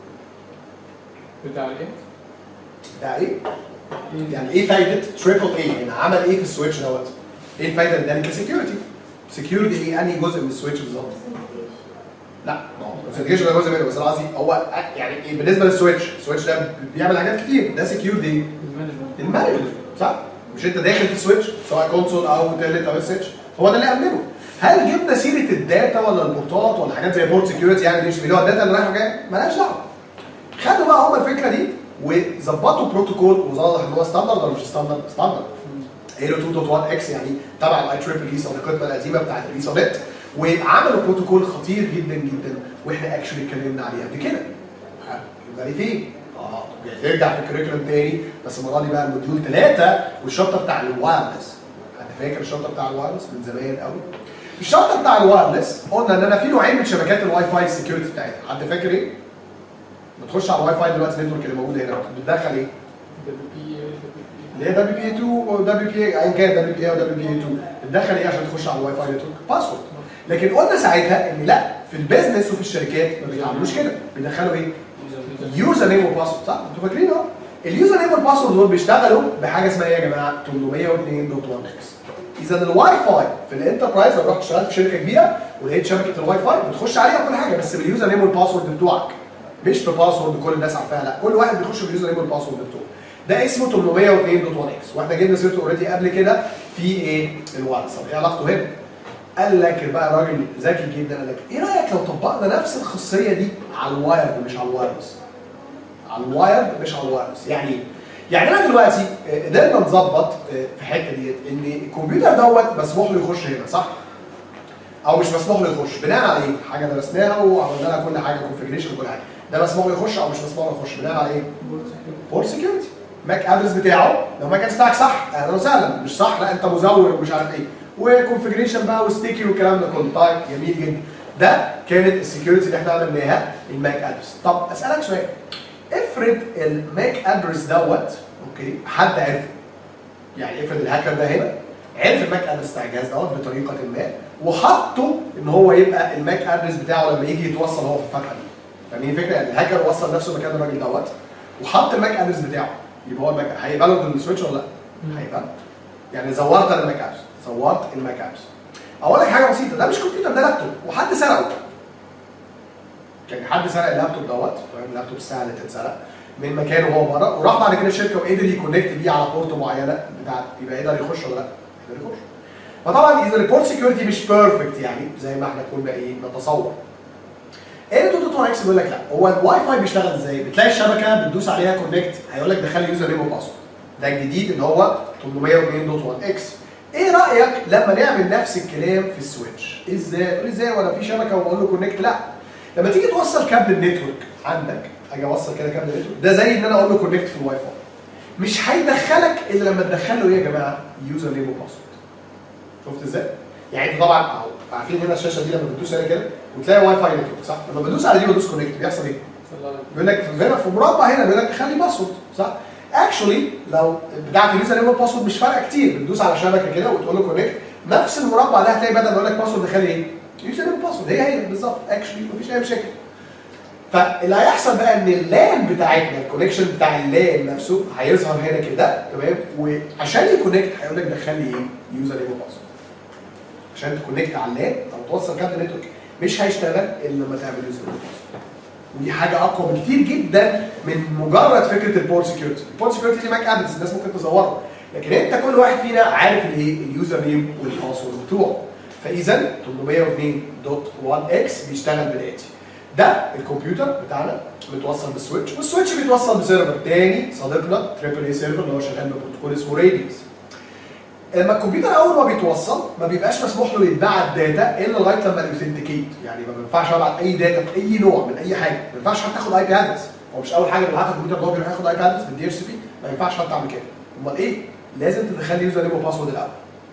بتاع ايه؟ ده ايه؟ يعني ايه فايده تريبل اي؟ يعني عمل ايه في السويتش دوت؟ ايه الفايده اللي اداني كسكيورتي؟ سكيورتي ايه انهي جزء من السويتش بالظبط؟ لا ما هو الاوثنتيكيشن ده جزء منه بس انا قصدي هو يعني إيه بالنسبه للسويتش السويتش ده بيعمل حاجات كتير ده سكيورتي المانجمنت المانجمنت صح؟ مش انت داخل في السويتش سواء كونسول او تيلت او اس اتش هو ده اللي امنه هل جبنا سيره الداتا ولا البورتات ولا حاجات زي بورت سكيورتي يعني دي اللي هو الداتا اللي رايحه وجايه مالهاش دعوه خدوا بقى هم الفكره دي وظبطوا بروتوكول وظهر ان هو ستاندرد ولا مش ستاندرد؟ ستاندرد ايرو 2.1 اكس يعني تبع الاي تريبل اي صديقتنا القديمه بتاعت الايثرنت وعملوا بروتوكول خطير جدا جدا واحنا اكشلي اتكلمنا عليه قبل كده يبقى ليه فين؟ اه ترجع في الكريكولم تاني بس المره دي بقى الموديول ثلاثه والشابتر بتاع الوايرلس حد فاكر الشابتر بتاع الوايرلس من زمان قوي الشابتر بتاع الوايرلس قلنا ان انا في نوعين من شبكات الواي فاي السكيورتي بتاعتها حد فاكر ايه؟ بتخش على الواي فاي دلوقتي نتورك اللي موجوده هنا بتدخل ايه؟ دبليو بي اللي هي دبليو بي 2 او دبليو بي ايا كان دبليو بي او دبليو بي 2 بتدخل ايه عشان تخش على الواي فاي نتورك؟ باسورد لكن قلنا ساعتها ان لا في البيزنس وفي الشركات ما بيعملوش كده بيدخلوا ايه؟ يوزر نيم وباسورد صح؟ انتوا فاكرين اهو اليوزر نيم والباسورد دول بيشتغلوا بحاجه اسمها ايه يا جماعه؟ 802.1 اكس اذا الواي فاي في الانتربرايز لو رحت اشتغلت في شركه كبيره ولقيت شبكه الواي فاي بتخش عليها كل حاجه بس باليوزر نيم والباسورد بتوعك مش بباسورد كل الناس عارفاها لا كل واحد بيخش باليوزر نيم والباسورد بتوعه ده اسمه 802.1 اكس واحنا جبنا سيرته اوريدي قبل كده في ايه الوايرلس طب ايه علاقته هنا؟ قال لك بقى راجل ذكي جدا قال لك ايه رايك لو طبقنا نفس الخاصيه دي على الوايرد مش على الوايرلس على الوايرد مش على الوايرلس يعني ايه؟ يعني انا دلوقتي آه، قدرنا نظبط آه، في الحته ديت ان الكمبيوتر دوت مسموح له يخش هنا صح؟ او مش مسموح له يخش بناء على ايه؟ حاجه درسناها وعملنا لها كل حاجه كونفجريشن وكل حاجه ده مسموح له يخش او مش مسموح له يخش بناء على ايه؟ بورت سكيورتي ماك ادرس بتاعه لو ما كانش بتاعك صح اهلا وسهلا مش صح لا انت مزور ومش عارف ايه وكونفجريشن بقى وستيكي والكلام ده كله طيب جميل جدا ده كانت السكيورتي اللي احنا عملناها الماك ادرس طب اسالك سؤال افرض الماك ادرس دوت اوكي حد عرفه يعني افرض الهاكر ده هنا عرف الماك ادرس بتاع الجهاز دوت بطريقه ما وحطه ان هو يبقى الماك ادرس بتاعه لما يجي يتوصل هو في الفتحه دي فاهمين الفكره يعني الهاكر وصل نفسه مكان الراجل دوت وحط الماك ادرس بتاعه يبقى هو الماك هيبقى له السويتش ولا لا؟ هيبقى هيبقى. يعني زورت انا الماك ادرس زورت الماك ادرس اقول لك حاجه بسيطه ده مش كمبيوتر ده لابتوب وحد سرقه يعني حد سرق اللابتوب دوت فاهم اللابتوب الساعه اللي تتسرق من مكانه وهو بره وراح بعد كده الشركه وقدر يكونكت بيه على بورت معينه بتاعت يبقى يقدر يخش ولا لا؟ يقدر يخش فطبعا اذا الريبورت سكيورتي مش بيرفكت يعني زي ما احنا كنا ايه نتصور ايه تو دوت اكس بيقول لك لا هو الواي فاي بيشتغل ازاي؟ بتلاقي الشبكه بتدوس عليها كونكت هيقول لك دخل يوزر نيم وباسورد ده الجديد اللي هو 802.1 اكس ايه رايك لما نعمل نفس الكلام في السويتش؟ ازاي؟ تقول ازاي وانا في شبكه وبقول له كونكت؟ لا لما تيجي توصل كابل النتورك عندك اجي اوصل كده كابل النتورك ده زي ان انا اقول له كونكت في الواي فاي مش هيدخلك الا لما تدخل له ايه يا جماعه؟ يوزر نيم وباسورد شفت ازاي؟ يعني انت طبعا اهو عارفين هنا الشاشه دي لما بتدوس عليها كده وتلاقي واي فاي نتورك صح؟ لما بدوس على دي وادوس كونكت بيحصل ايه؟ صلى الله عليه بيقول لك هنا في مربع هنا بيقول لك خلي باسورد صح؟ اكشولي لو بتاعت اليوزر نيم والباسورد مش فارقه كتير بتدوس على شبكه كده وتقول له كونكت نفس المربع ده هتلاقي بدل ما يقول لك باسورد خلي ايه؟ يوزر نيم والباسورد هي هي بالظبط اكشولي مفيش اي مشاكل فاللي هيحصل بقى ان اللان بتاعتنا الكونكشن بتاع اللان نفسه هيظهر هنا كده تمام وعشان يكونكت هيقول لك دخل لي ايه؟ يوزر نيم وباسورد عشان تكونكت على اللان او توصل كابل نتورك مش هيشتغل الا لما تعمل يوزر نيم وباسورد ودي حاجه اقوى بكتير جدا من مجرد فكره البورت سكيورتي البورت سكيورتي دي ماك ادرس الناس ممكن تزورها لكن انت كل واحد فينا عارف الايه اليوزر نيم والباسورد بتوعه فاذا 802.1 اكس بيشتغل بالاتي ده الكمبيوتر بتاعنا متوصل بالسويتش والسويتش بيتوصل بسيرفر تاني صديقنا تريبل اي سيرفر اللي هو شغال ببروتوكول اسمه راديوس لما الكمبيوتر اول ما بيتوصل ما بيبقاش مسموح له يتبعت داتا الا لغايه لما يوثنتيكيت يعني ما بينفعش ابعت اي داتا في اي نوع من اي حاجه ما ينفعش حتى اخد اي بي ادرس هو مش اول حاجه بيبعتها الكمبيوتر ده هو بيروح ياخد اي بي ادرس بالدي اتش سي بي ما ينفعش حتى اعمل كده امال ايه؟ لازم تدخل لي يوزر نيم وباسورد الاول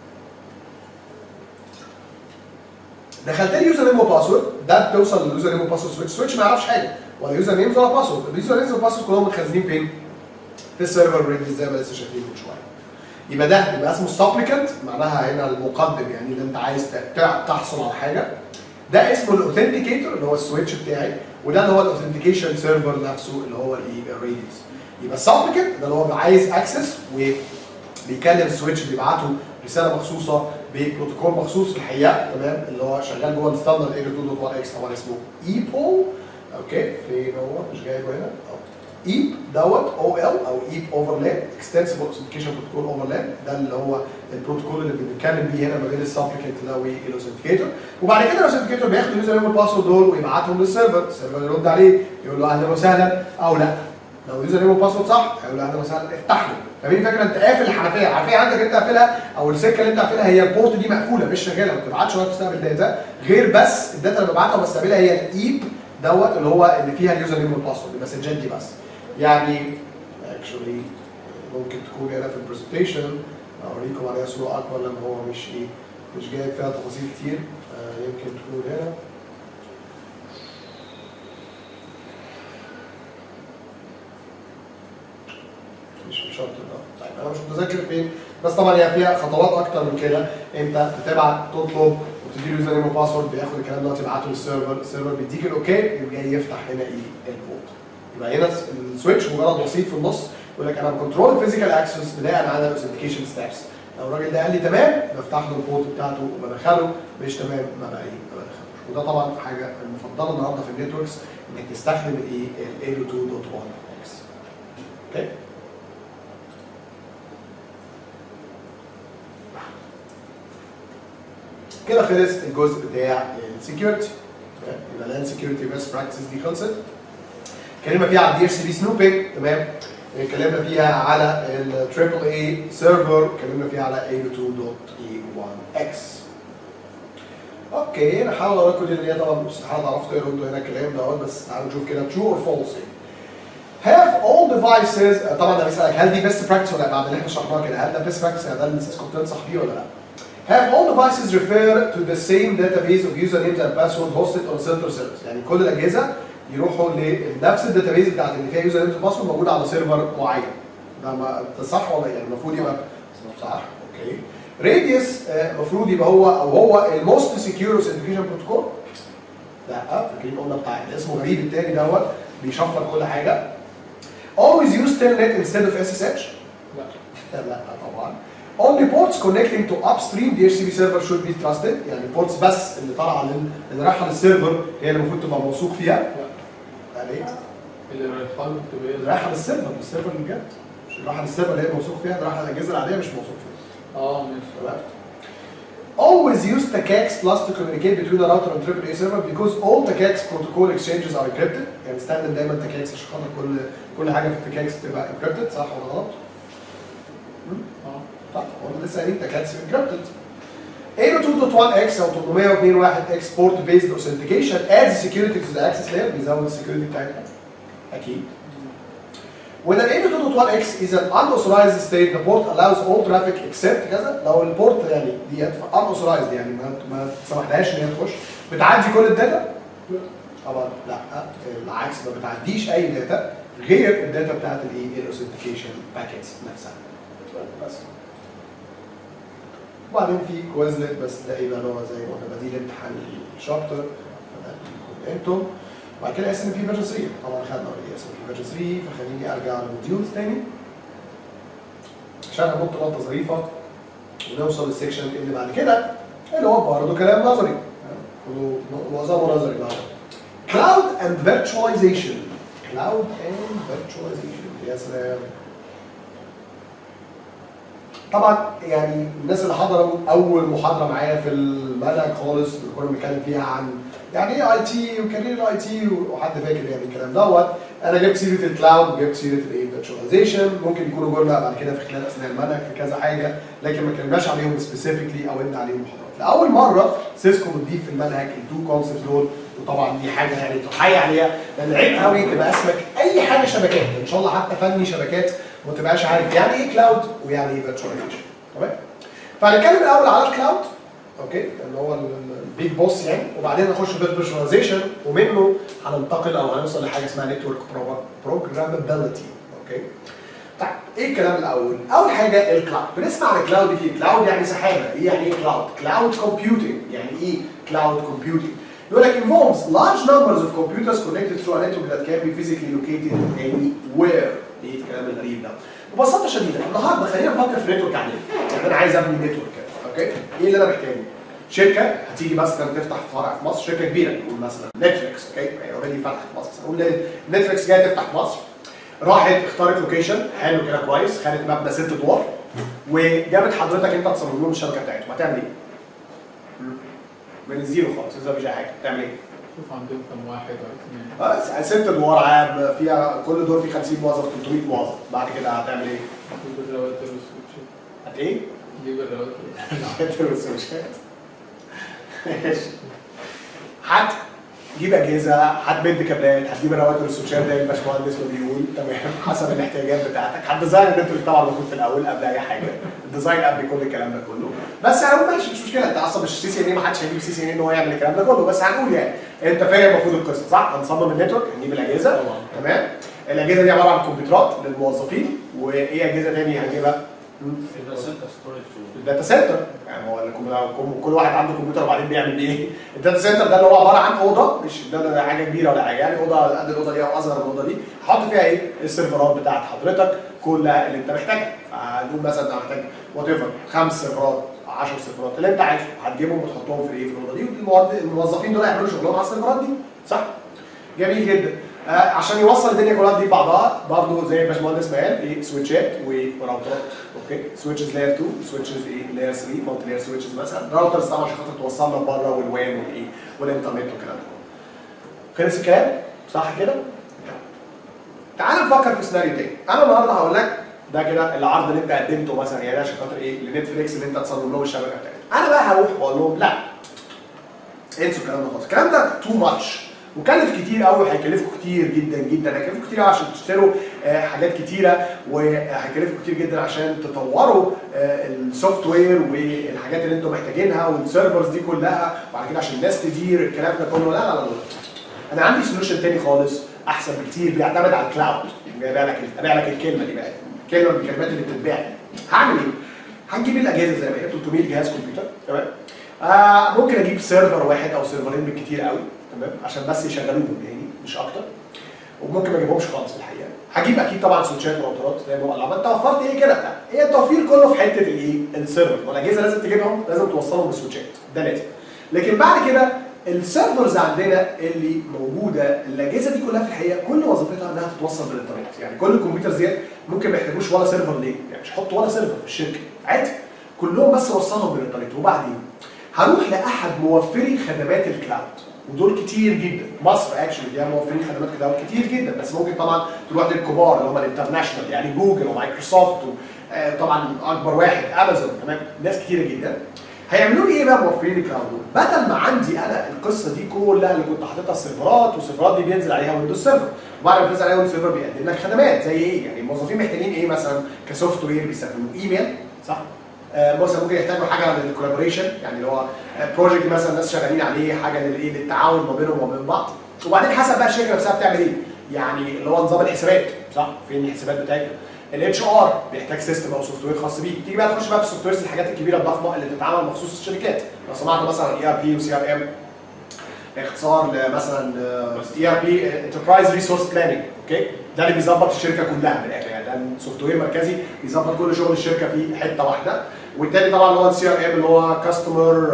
دخلت لي يوزر نيم وباسورد ده بتوصل لليوزر نيم وباسورد سويتش سويتش ما يعرفش حاجه ولا يوزر نيم ولا باسورد اليوزر نيم والباسورد كلهم متخزنين فين؟ في السيرفر ريديوس زي ما لسه شايفين من شويه يبقى ده يبقى اسمه سبليكانت معناها هنا المقدم يعني اللي انت عايز ت- تحصل على حاجه ده اسمه الاوثنتيكيتور اللي هو السويتش بتاعي وده اللي هو الاوثنتيكيشن سيرفر نفسه اللي هو الايه الراديوس يبقى السبليكانت ده اللي هو عايز اكسس وبيكلم السويتش بيبعته رساله مخصوصه ببروتوكول مخصوص في الحقيقه تمام اللي هو شغال جوه الستاندرد 82.1 اكس طبعا اسمه ايبول اوكي فين هو مش جايبه هنا أهو. ايب دوت او ال او ايب اوفرلاب اكستنسيبل اوثنتيكيشن بروتوكول اوفرلاب ده اللي هو البروتوكول اللي بنتكلم بيه هنا ما بين السبليكنت ده والاوثنتيكيتور وبعد كده الاوثنتيكيتور بياخد اليوزر نيم والباسورد دول ويبعتهم للسيرفر السيرفر يرد عليه يقول له اهلا وسهلا او لا لو اليوزر نيم والباسورد صح هيقول له اهلا وسهلا افتح له فاهمين الفكره انت قافل الحنفيه الحنفيه عندك انت قافلها او السكه اللي انت قافلها هي البورت دي مقفوله مش شغاله ما بتبعتش ولا بتستقبل داتا غير بس الداتا اللي ببعتها وبستقبلها هي الايب دوت اللي هو اللي فيها اليوزر نيم والباسورد المسجات دي بس يعني اكشولي ممكن تكون هنا في البرزنتيشن اوريكم عليها صوره اكبر لان هو مش ايه مش جايب فيها تفاصيل كتير آه، يمكن تكون هنا مش مش شرط ده طيب انا مش متذكر فين بس طبعا هي فيها خطوات اكتر من كده انت بتبعت تطلب وتدي له يوزر نيم وباسورد بياخد الكلام ده وتبعته للسيرفر السيرفر بيديك الاوكي يقوم جاي يفتح هنا ايه البورت يبقى هنا السويتش مجرد وسيط في النص يقول لك انا بكنترول الفيزيكال اكسس بناء على الاوثنتيكيشن ستابس لو الراجل ده قال لي تمام بفتح له البورت بتاعته وبدخله مش تمام ما بقى ايه ما بدخلوش وده طبعا حاجه المفضله النهارده في النتوركس انك تستخدم الايه ال 802.1 اكس اوكي كده خلص الجزء بتاع السكيورتي يبقى الان سكيورتي بيست براكتسز دي خلصت اتكلمنا فيها على الدي اتش سي بي سنوبينج تمام اتكلمنا فيها على التريبل اي سيرفر اتكلمنا فيها على 82.e1x اوكي انا هحاول اقول لكم دي اللي هي طبعا استحاله تعرفوا تقروا هنا الكلام دوت بس تعالوا نشوف كده true or false have all devices طبعا ده بيسالك هل دي best practice ولا لا بعد اللي احنا شرحناه كده هل ده best practice يعني ده اللي سيسكو بتنصح بيه ولا لا؟ have all devices refer to the same database of usernames and password hosted on central servers يعني كل الاجهزه يروحوا لنفس الداتابيز بتاعت اللي فيها يوزر نيمز وباسورد موجوده على سيرفر معين ده ما ده صح ولا يعني المفروض يبقى صح اوكي راديوس المفروض يبقى هو او هو الموست سكيور اوثنتيكيشن بروتوكول لا فاكرين قلنا بتاع اسمه غريب التاني دوت بيشفر كل حاجه always use telnet instead of SSH لا لا طبعا only ports connecting to upstream DHCP server should be trusted يعني ports بس اللي طالعه لل- اللي رايحه للسيرفر هي اللي المفروض تبقى موثوق فيها لا يعني اللي رايحه له بتبقى اللي رايحه للسيرفر السيرفر اللي بجد مش اللي رايحه للسيرفر اللي هي موثوق فيها اللي رايحه للاجهزه العاديه مش موثوق فيها اه ماشي تمام Always use TACACS plus to communicate between the router and AAA server because all TACACS protocol exchanges are encrypted يعني استخدم دايما TACACS عشان خاطر كل كل حاجه في التكاكس تبقى encrypted صح ولا غلط؟ اه صح هو لسه قايلين تكاتس encrypted 802.1x او 802.1x port based authentication adds security to the access layer بيزود السكيورتي بتاعتها اكيد When an 802.1x is an unauthorized state, the port allows all traffic except كذا لو البورت يعني ديت unauthorized يعني ما ما تسمحلهاش ان هي تخش بتعدي كل الداتا؟ طبعا لا العكس ما بتعديش اي داتا غير الداتا بتاعت الايه الاوثنتيكيشن باكيتس نفسها بس وبعدين في كويزلت بس ده ايه بقى اللي هو زي ما قلنا بديل امتحان الشابتر فده يكون انتم وبعد كده اس ام بي فيرجن 3 طبعا خدنا اوريدي اس ام بي فيرجن 3 فخليني ارجع للموديولز تاني عشان انط نطه ظريفه ونوصل للسكشن اللي بعد كده اللي هو برضه كلام نظري كله معظمه نظري بقى كلاود اند فيرتشواليزيشن كلاود اند فيرتشواليزيشن يا سلام طبعا يعني الناس اللي حضروا اول محاضره معايا في المنهج خالص اللي كنا بنتكلم فيها عن يعني ايه اي تي وكارير الاي تي وحد فاكر يعني الكلام دوت انا جبت سيره الكلاود وجبت سيره الايه فيرتشواليزيشن ممكن يكونوا قلنا بعد كده في خلال اثناء المنهج في كذا حاجه لكن ما اتكلمناش عليهم سبيسيفيكلي او قلنا عليهم محاضرات لاول مره سيسكو بتضيف في المنهج التو كونسبتس دول وطبعا دي حاجه يعني تحيي عليها لان عيب قوي تبقى اسمك اي حاجه شبكات ان شاء الله حتى فني شبكات وما تبقاش عارف يعني ايه كلاود ويعني ايه فيرتشواليزيشن تمام فهنتكلم الاول على الكلاود اوكي اللي هو البيج بوس يعني وبعدين نخش في الفيرتشواليزيشن ومنه هننتقل او هنوصل لحاجه اسمها نتورك بروجرامابيلتي اوكي طيب ايه الكلام الاول؟ اول حاجه الكلاود بنسمع عن كلاود كتير كلاود يعني سحابه ايه يعني ايه كلاود؟ كلاود كومبيوتنج يعني ايه كلاود كومبيوتنج؟ يقول لك involves large numbers of computers connected through a network that can be physically located anywhere ايه الكلام الغريب ده؟ ببساطه شديده النهارده خلينا نفكر في نتورك يعني ايه؟ يعني انا عايز ابني نتورك اوكي؟ ايه اللي انا محتاجه؟ شركه هتيجي مثلا تفتح فرع في مصر شركه كبيره نقول مثلا نتفليكس اوكي هي اوريدي فتحت في مصر نقول نتفليكس جايه تفتح في مصر راحت اختارت لوكيشن حلو كده كويس خدت مبنى ست ادوار وجابت حضرتك انت تصمم لهم الشبكه بتاعتهم هتعمل ايه؟ من الزيرو خالص لسه مفيش اي حاجه تعمل ايه؟ شوف عندهم كم واحد ولا اثنين آه، ست ادوار عام فيها كل دور فيه 50 موظف 300 موظف بعد كده هتعمل ايه؟ تجيب الرواتر والسويتشات هت ايه؟ تجيب الرواتر الرواتر والسويتشات ماشي هت تجيب اجهزه هتمد كابلات هتجيب الرواتر والسويتشات زي الباشمهندس ما بيقول تمام حسب الاحتياجات بتاعتك هتديزاين النتورك طبعا المفروض في الاول قبل اي حاجه الديزاين قبل كل الكلام ده كله بس يعني ماشي مش مشكله انت اصلا مش سي سي ان اي ما حدش هيجيب سي سي ان اي ان هو يعمل الكلام ده كله بس هنقول يعني انت فاهم المفروض القصه صح؟ هنصمم النتورك هنجيب الاجهزه طبعا. تمام الاجهزه دي عباره عن كمبيوترات للموظفين وايه اجهزه ثانيه هنجيبها؟ يبقى سنتر ستورج الداتا سنتر يعني هو الكمبيوتر كل واحد عنده كمبيوتر وبعدين بيعمل بيه ايه؟ الداتا سنتر ده اللي هو عباره عن اوضه مش ده ده حاجه كبيره ولا حاجه يعني اوضه قد الاوضه دي او اصغر من الاوضه دي حط فيها ايه؟ السيرفرات بتاعت حضرتك كلها اللي انت محتاجها فهنقول مثلا انت محتاج وات ايفر خمس سيرفرات 10 سيرفرات اللي انت عايزه هتجيبهم وتحطهم في الايه في الاوضه دي والموظ- الموظفين دول هيعملوا شغلهم على السيرفرات دي صح؟ جميل جدا آه عشان يوصل الدنيا كلها دي ببعضها برضه زي الباشمهندس ما قال ايه سويتشات وراوترات اوكي سويتشز لاير 2 سويتشز ايه لاير 3 مالتي لاير سويتشز مثلا راوترز طبعا عشان خاطر توصلنا بره والوان والايه والانترنت والكلام ده كله خلص الكلام صح كده؟ تعال نفكر في سيناريو تاني انا النهارده هقول لك ده كده العرض اللي انت قدمته مثلا يعني عشان خاطر ايه لنتفليكس اللي انت تصمم لهم الشبكه بتاعتك انا بقى هروح واقول لهم لا انسوا الكلام ده خالص الكلام ده تو ماتش مكلف كتير قوي هيكلفكم كتير جدا جدا هيكلفكم كتير قوي عشان تشتروا آه، حاجات كتيره وهيكلفكم كتير جدا عشان تطوروا آه، السوفت وير والحاجات اللي انتم محتاجينها والسيرفرز دي كلها وبعد كده عشان الناس تدير الكلام ده كله لا لا لا, لا. انا عندي سوليوشن تاني خالص احسن بكتير بيعتمد على الكلاود جايبها لك ابيع لك الكلمه دي بقى كلمه من الكلمات اللي بتتباع هعمل ايه؟ هنجيب الاجهزه زي ما هي 300 جهاز كمبيوتر تمام آه ممكن اجيب سيرفر واحد او سيرفرين بالكتير قوي تمام عشان بس يشغلوهم يعني مش اكتر وممكن ما اجيبهمش خالص في الحقيقه هجيب اكيد طبعا سويتشات وراوترات زي ما هو ما انت وفرت ايه كده لا هي التوفير كله في حته الايه السيرفر والاجهزه لازم تجيبهم لازم توصلهم بسويتشات ده لازم لكن بعد كده السيرفرز عندنا اللي موجوده الاجهزه دي كلها في الحقيقه كل وظيفتها انها تتوصل بالانترنت يعني كل الكمبيوتر ديت ممكن ما يحتاجوش ولا سيرفر ليه يعني مش هحط ولا سيرفر في الشركه عادي كلهم بس وصلهم بالانترنت وبعدين هروح لاحد موفري خدمات الكلاود ودول كتير جدا مصر اكشلي فيها موفرين خدمات كلاود كتير جدا بس ممكن طبعا تروح للكبار اللي هم الانترناشونال يعني جوجل ومايكروسوفت وطبعا اكبر واحد امازون تمام ناس كتيره جدا هيعملوا لي ايه بقى موفرين الكلاود دول؟ بدل ما عندي انا القصه دي كلها اللي كنت حاططها السيرفرات والسيرفرات دي بينزل عليها ويندوز سيرفر وبعد ما بينزل عليها ويندوز سيرفر بيقدم لك خدمات زي ايه؟ يعني الموظفين محتاجين ايه مثلا كسوفت وير بيستخدموا ايميل صح؟ آه مثلا ممكن يحتاجوا حاجه للكولابوريشن يعني اللي هو بروجكت مثلا ناس شغالين عليه حاجه للايه للتعاون ما بينهم وما بين بعض وبعدين حسب بقى الشركه نفسها بتعمل ايه؟ يعني اللي هو نظام الحسابات صح؟ فين الحسابات بتاعتها؟ الاتش ار بيحتاج سيستم او سوفت وير خاص بيه تيجي بقى تخش بقى في السوفت ويرز الحاجات الكبيره الضخمه اللي بتتعمل مخصوص الشركات لو سمعت مثلا اي ار بي وسي ار ام اختصار لمثلا اي ار بي انتربرايز ريسورس بلاننج اوكي ده اللي بيظبط الشركه كلها من الاخر يعني ده سوفت وير مركزي بيظبط كل شغل الشركه في حته واحده والتاني طبعا اللي هو السي ار ام اللي هو كاستمر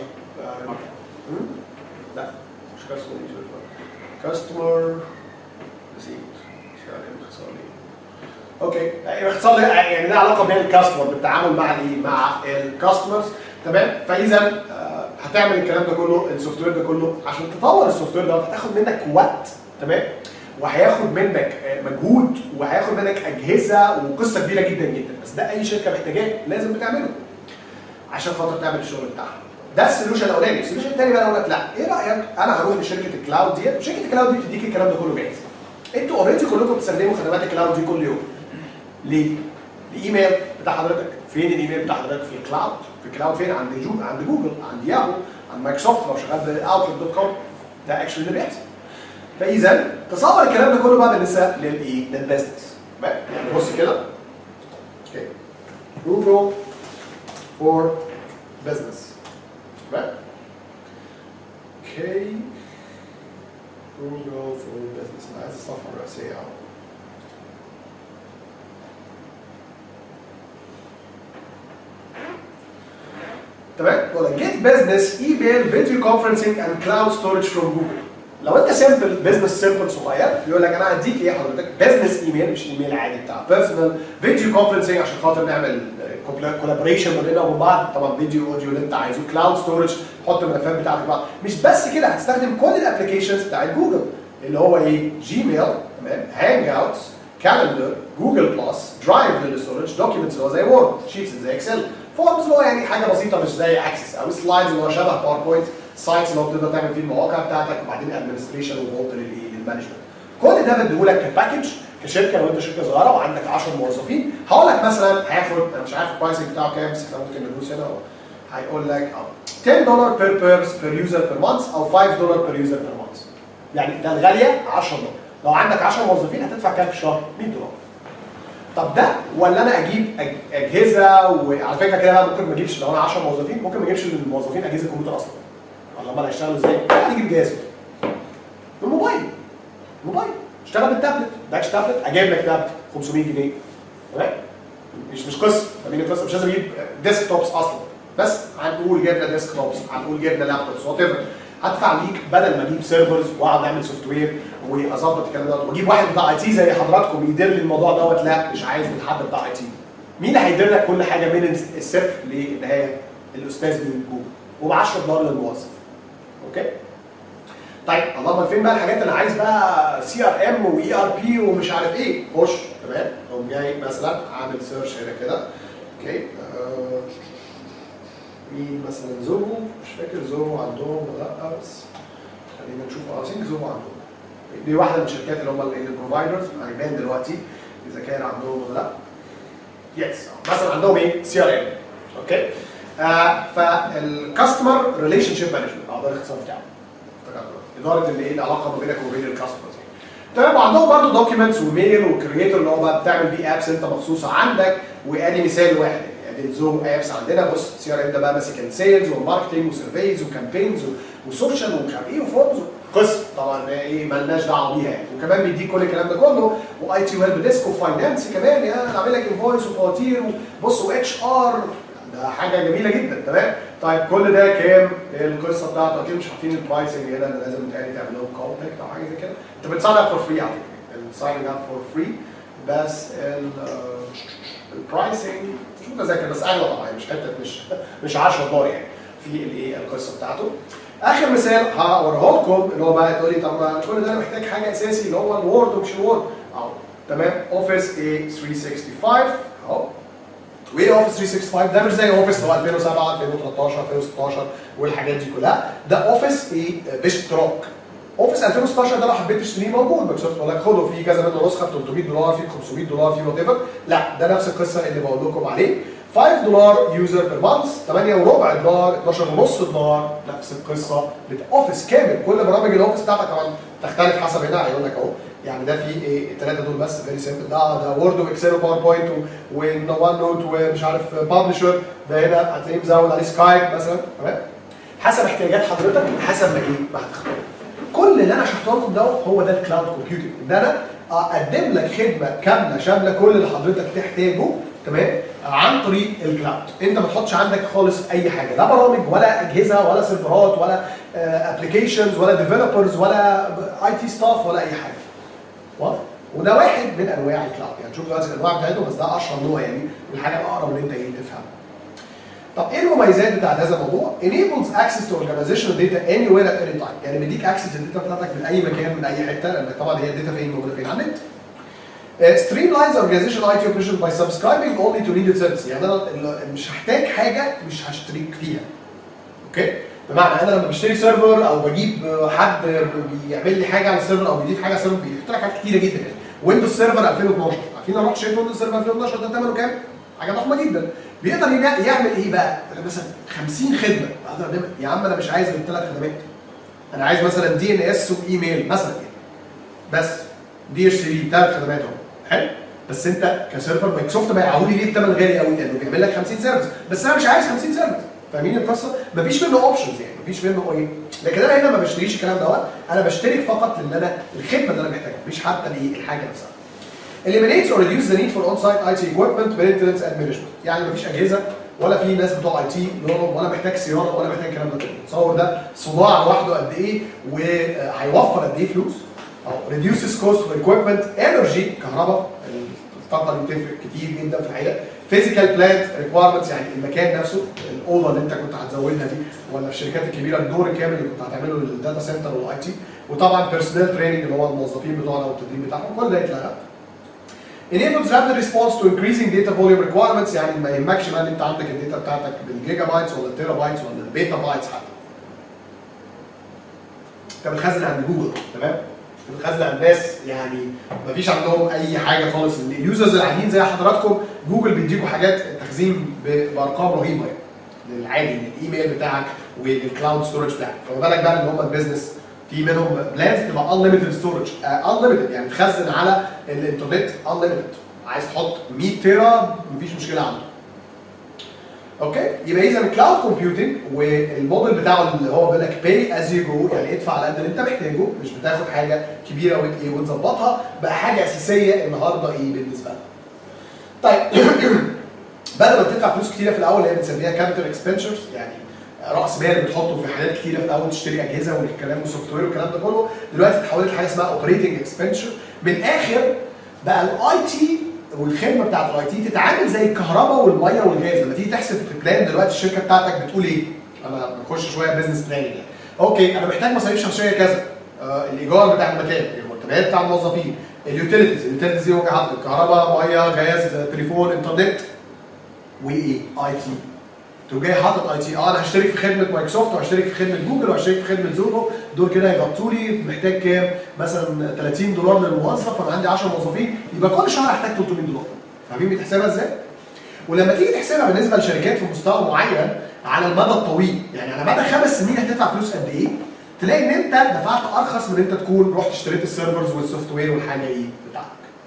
لا مش كاستمر كاستمر نسيت سي ار ام اختصار ليه اوكي باختصار ده يعني ده علاقه بين الكاستمر بالتعامل مع الايه مع الكاستمرز تمام فاذا آه، هتعمل الكلام ده كله السوفت وير ده كله عشان تطور السوفت وير ده هتاخد منك وقت تمام وهياخد منك آه، مجهود وهياخد منك اجهزه وقصه كبيره جدا جدا بس ده اي شركه محتاجاه لازم بتعمله عشان خاطر تعمل الشغل بتاعها ده السوليوشن الاولاني السوليوشن الثاني بقى اقول لك لا ايه رايك انا هروح لشركه الكلاود ديت وشركه الكلاود دي بتديك الكلام ده كله جاهز انتوا اوريدي كلكم بتستخدموا خدمات الكلاود دي كل يوم ليه؟ الايميل بتاع حضرتك فين الايميل بتاع حضرتك في الكلاود في الكلاود فين عند جو عند جوجل عند ياهو عند مايكروسوفت لو شغال باوتلوك دوت كوم ده اكشلي اللي بيحصل فاذا تصور الكلام ده كله بقى بالنسبه للايه؟ للبزنس يعني بص كده اوكي جوجل فور بزنس تمام اوكي جوجل فور بزنس انا عايز الصفحه الرئيسيه اهو تمام ولا جيت بزنس ايميل فيديو كونفرنسنج اند كلاود ستورج فروم جوجل لو انت سمبل بزنس سمبل صغير يقول لك انا هديك ايه حضرتك بزنس ايميل مش ايميل عادي بتاع بيرسونال فيديو كونفرنسنج عشان خاطر نعمل كولابوريشن ما بيننا وبين بعض طبعا فيديو اوديو اللي انت عايزه كلاود ستورج حط الملفات بتاعتك بعض مش بس كده هتستخدم كل الابلكيشنز بتاعت جوجل اللي هو ايه جيميل تمام هانج اوتس كالندر جوجل بلس درايف للستورج دوكيومنتس اللي هو زي وورد شيتس زي اكسل فورمز اللي هو يعني حاجه بسيطه مش زي اكسس او سلايدز اللي هو شبه باوربوينت سايتس اللي هو بتقدر تعمل فيه المواقع بتاعتك وبعدين ادمنستريشن وفولت للمانجمنت كل ده بديهولك كباكج كشركه لو انت شركه صغيره وعندك 10 موظفين هقول لك مثلا هياخد انا مش عارف البرايسنج بتاعه كام بس احنا ممكن ندوس هنا هيقول لك اه 10 دولار بير بيرس بير يوزر بير مانث او 5 دولار بير يوزر بير مانث يعني ده الغاليه 10 دولار لو عندك 10 موظفين هتدفع كام في الشهر 100 دولار طب ده ولا انا اجيب أج- اجهزه وعلى فكره كده بقى ممكن ما اجيبش لو انا 10 موظفين ممكن ما اجيبش للموظفين اجهزه كمبيوتر اصلا ولا امال هيشتغلوا ازاي؟ انا اجيب جهاز بالموبايل موبايل اشتغل بالتابلت داكش تابلت اجيب لك تابلت 500 جنيه تمام مش مش قصه فاهمين القصه مش لازم اجيب ديسك توبس اصلا بس هنقول جبنا ديسك توبس هنقول جبنا لابتوبس وات ايفر هدفع ليك بدل ما اجيب سيرفرز واقعد اعمل سوفت وير واظبط الكلام دوت واجيب واحد بتاع اي تي زي حضراتكم يدير لي الموضوع دوت لا مش عايز من حد بتاع اي تي مين اللي هيدير لك كل حاجه من الصفر للنهايه الاستاذ من جوجل وب 10 دولار للموظف اوكي طيب اللهم فين بقى الحاجات اللي عايز بقى سي ار ام واي ار بي ومش عارف ايه خش تمام اقوم جاي مثلا عامل سيرش هنا كده اوكي آه، مين مثلا زوهو مش فاكر زوهو عندهم ولا لا بس خلينا نشوف اه سينك زوهو عندهم دي واحده من الشركات اللي هم البروفايدرز هيبان دلوقتي اذا كان عندهم ولا لا يس مثلا عندهم ايه سي ار ام اوكي آه فالكاستمر ريليشن شيب مانجمنت اه ده الاختصار بتاعه افتكرت دلوقتي. اداره اللي ايه العلاقه ما بينك وما بين الكاستمرز تمام وعندهم برضه دوكيومنتس وميل وكرييتور اللي هو بقى بتعمل بيه ابس انت مخصوصه عندك وادي مثال واحد ادي زوم ابس عندنا بص سي ار ام ده بقى ماسك السيلز وماركتنج وسيرفيز وكامبينز وسوشيال ومش عارف ايه وفورمز قصه طبعا ده ايه مالناش دعوه بيها يعني وكمان بيديك كل الكلام ده كله واي تي ويب ديسك وفاينانس كمان يا عامل لك انفويس وفواتير وبص واتش ار ده حاجه جميله جدا تمام طيب كل ده كام القصه بتاعته اكيد مش حاطين البرايسنج هنا ده لازم تاني تعمل لهم كونتاكت او حاجه زي كده انت بتساين اب فور فري على فكره السايننج اب فور فري بس البرايسنج مش متذكر بس اغلى طبعا مش حته مش مش 10 دولار يعني في الايه القصه بتاعته اخر مثال هوريه لكم اللي هو بقى تقول لي طب ما كل ده انا محتاج حاجه اساسي اللي هو الوورد ومش الوورد اهو تمام اوفيس اي 365 اهو وايه اوفيس 365 ده مش زي اوفيس اللي هو 2007 2013 2016 والحاجات دي كلها ده اوفيس ايه باشتراك اوفيس 2016 ده لو حبيت تشتريه موجود مايكروسوفت بيقول لك خده في كذا منه نسخه ب 300 دولار في 500 دولار في وات ايفر لا ده نفس القصه اللي بقول لكم عليه 5 دولار يوزر بير مانث 8 وربع دولار 12 ونص دولار نفس القصه بتاع اوفيس كامل كل برامج الاوفيس بتاعتك طبعا تختلف حسب هنا هيقول لك اهو يعني ده في ايه الثلاثه دول بس فيري سيمبل ده ده وورد واكسل وباوربوينت وون نوت ومش عارف بابلشر ده هنا هتلاقيه مزود عليه سكايب مثلا تمام حسب احتياجات حضرتك حسب ما ايه ما هتختار كل اللي انا شرحته لكم ده هو ده الكلاود كومبيوتنج ان انا اقدم لك خدمه كامله شامله كل اللي حضرتك تحتاجه تمام عن طريق الكلاود انت ما تحطش عندك خالص اي حاجه لا برامج ولا اجهزه ولا سيرفرات ولا ابلكيشنز ولا ديفلوبرز ولا اي تي ستاف ولا اي حاجه واضح وده واحد من انواع الكلاود يعني شوف دلوقتي الانواع بتاعتهم بس ده اشهر نوع يعني الحاجه الاقرب اللي انت ايه تفهمها طب ايه المميزات بتاعت هذا الموضوع؟ enables access to organizational data anywhere at any time يعني بيديك access للداتا بتاعتك من اي مكان من اي حته لان طبعا هي الداتا فين موجوده فين على النت. Uh, streamlines organizational IT operation by subscribing only to needed service يعني انا ال- مش هحتاج حاجه مش هشترك فيها. اوكي؟ بمعنى انا لما بشتري سيرفر او بجيب حد بيعمل لي حاجه على السيرفر او بيضيف حاجه على السيرفر بيحط لك حاجات كتيره جدا يعني ويندوز سيرفر 2012 عارفين انا رحت شريت ويندوز سيرفر 2012 ده ثمنه كام؟ حاجه ضخمه جدا بيقدر ينا- يعمل ايه بقى؟ مثلا 50 خدمه أقدر أعمل- يا عم انا مش عايز غير ثلاث خدمات انا عايز مثلا دي ان اس وايميل مثلا يعني بس دي اتش سي بي ثلاث خدمات اهو حلو بس انت كسيرفر مايكروسوفت بيعوا لي ليه الثمن غالي قوي لانه بيعمل لك 50 سيرفيس بس انا مش عايز 50 سيرفيس فاهمين القصه؟ مفيش منه اوبشنز يعني مفيش منه ايه لكن انا هنا ما بشتريش الكلام دوت انا بشترك فقط لان انا الخدمه اللي انا محتاجها مفيش حتى الايه الحاجه نفسها eliminates or reduce the need for on-site IT equipment maintenance and management يعني مفيش اجهزه ولا في ناس بتوع اي تي ولا محتاج صيانه ولا محتاج الكلام ده كله تصور ده صداع لوحده قد ايه وهيوفر قد ايه فلوس او reduces cost for equipment energy كهرباء الطاقه دي بتفرق كتير جدا في الحقيقه physical plant requirements يعني المكان نفسه الاوضه اللي انت كنت هتزودها دي ولا في الشركات الكبيره الدور الكامل اللي كنت هتعمله للداتا سنتر والاي تي وطبعا بيرسونال تريننج اللي هو الموظفين بتوعنا والتدريب بتاعهم كل ده يتلغى enables rapid response to increasing data volume requirements يعني ما يهمكش بقى ان انت عندك الداتا بتاعتك بالجيجا بايتس ولا التيرا بايتس ولا البيتا بايتس حتى. انت بتخزن عند جوجل تمام؟ بتخزن عند ناس يعني ما فيش عندهم اي حاجه خالص اليوزرز العاديين زي حضراتكم جوجل بيديكوا حاجات تخزين ب- بارقام رهيبه يعني للعادي للايميل بتاعك والكلاود ستورج بتاعك فما بالك بقى ان هم البيزنس في منهم بلانز تبقى unlimited ستورج unlimited يعني تخزن على الانترنت unlimited عايز تحط 100 تيرا مفيش مشكله عنده اوكي يبقى اذا الكلاود كومبيوتنج والموديل بتاعه اللي هو بيقول لك باي از يو جو يعني ادفع على قد اللي انت محتاجه مش بتاخد حاجه كبيره وت ايه وتظبطها بقى حاجه اساسيه النهارده ايه بالنسبه لك. طيب بدل ما تدفع فلوس كتيره في الاول اللي هي بنسميها كابيتال اكسبنشرز يعني راس مال بتحطه في حاجات كتيره في الاول تشتري اجهزه والكلام والسوفت وير والكلام ده كله دلوقتي اتحولت لحاجه اسمها اوبريتنج اكسبنشر من الاخر بقى الاي تي والخدمه بتاعت الاي تي تتعامل زي الكهرباء والميه والغاز لما تيجي تحسب في بلان دلوقتي الشركه بتاعتك بتقول ايه؟ انا بخش شويه بزنس بلان يعني اوكي انا محتاج مصاريف شخصيه كذا آه الايجار بتاع المكان المرتبات بتاع الموظفين اليوتيليتيز اليوتيليتيز دي وجهه عطل الكهرباء ميه غاز تليفون انترنت وايه؟ اي تي تقوم جاي حاطط اي تي اه انا هشترك في خدمه مايكروسوفت وهشترك في خدمه جوجل وهشترك في خدمه زوهو دول كده يغطوا لي محتاج كام مثلا 30 دولار للموظف وانا عندي 10 موظفين يبقى كل شهر احتاج 300 دولار فاهمين بتحسبها ازاي؟ ولما تيجي تحسبها بالنسبه لشركات في مستوى معين على المدى الطويل يعني على مدى خمس سنين هتدفع فلوس قد ايه؟ تلاقي ان انت دفعت ارخص من انت تكون رحت اشتريت السيرفرز والسوفت وير والحاجه ايه بتاعتك.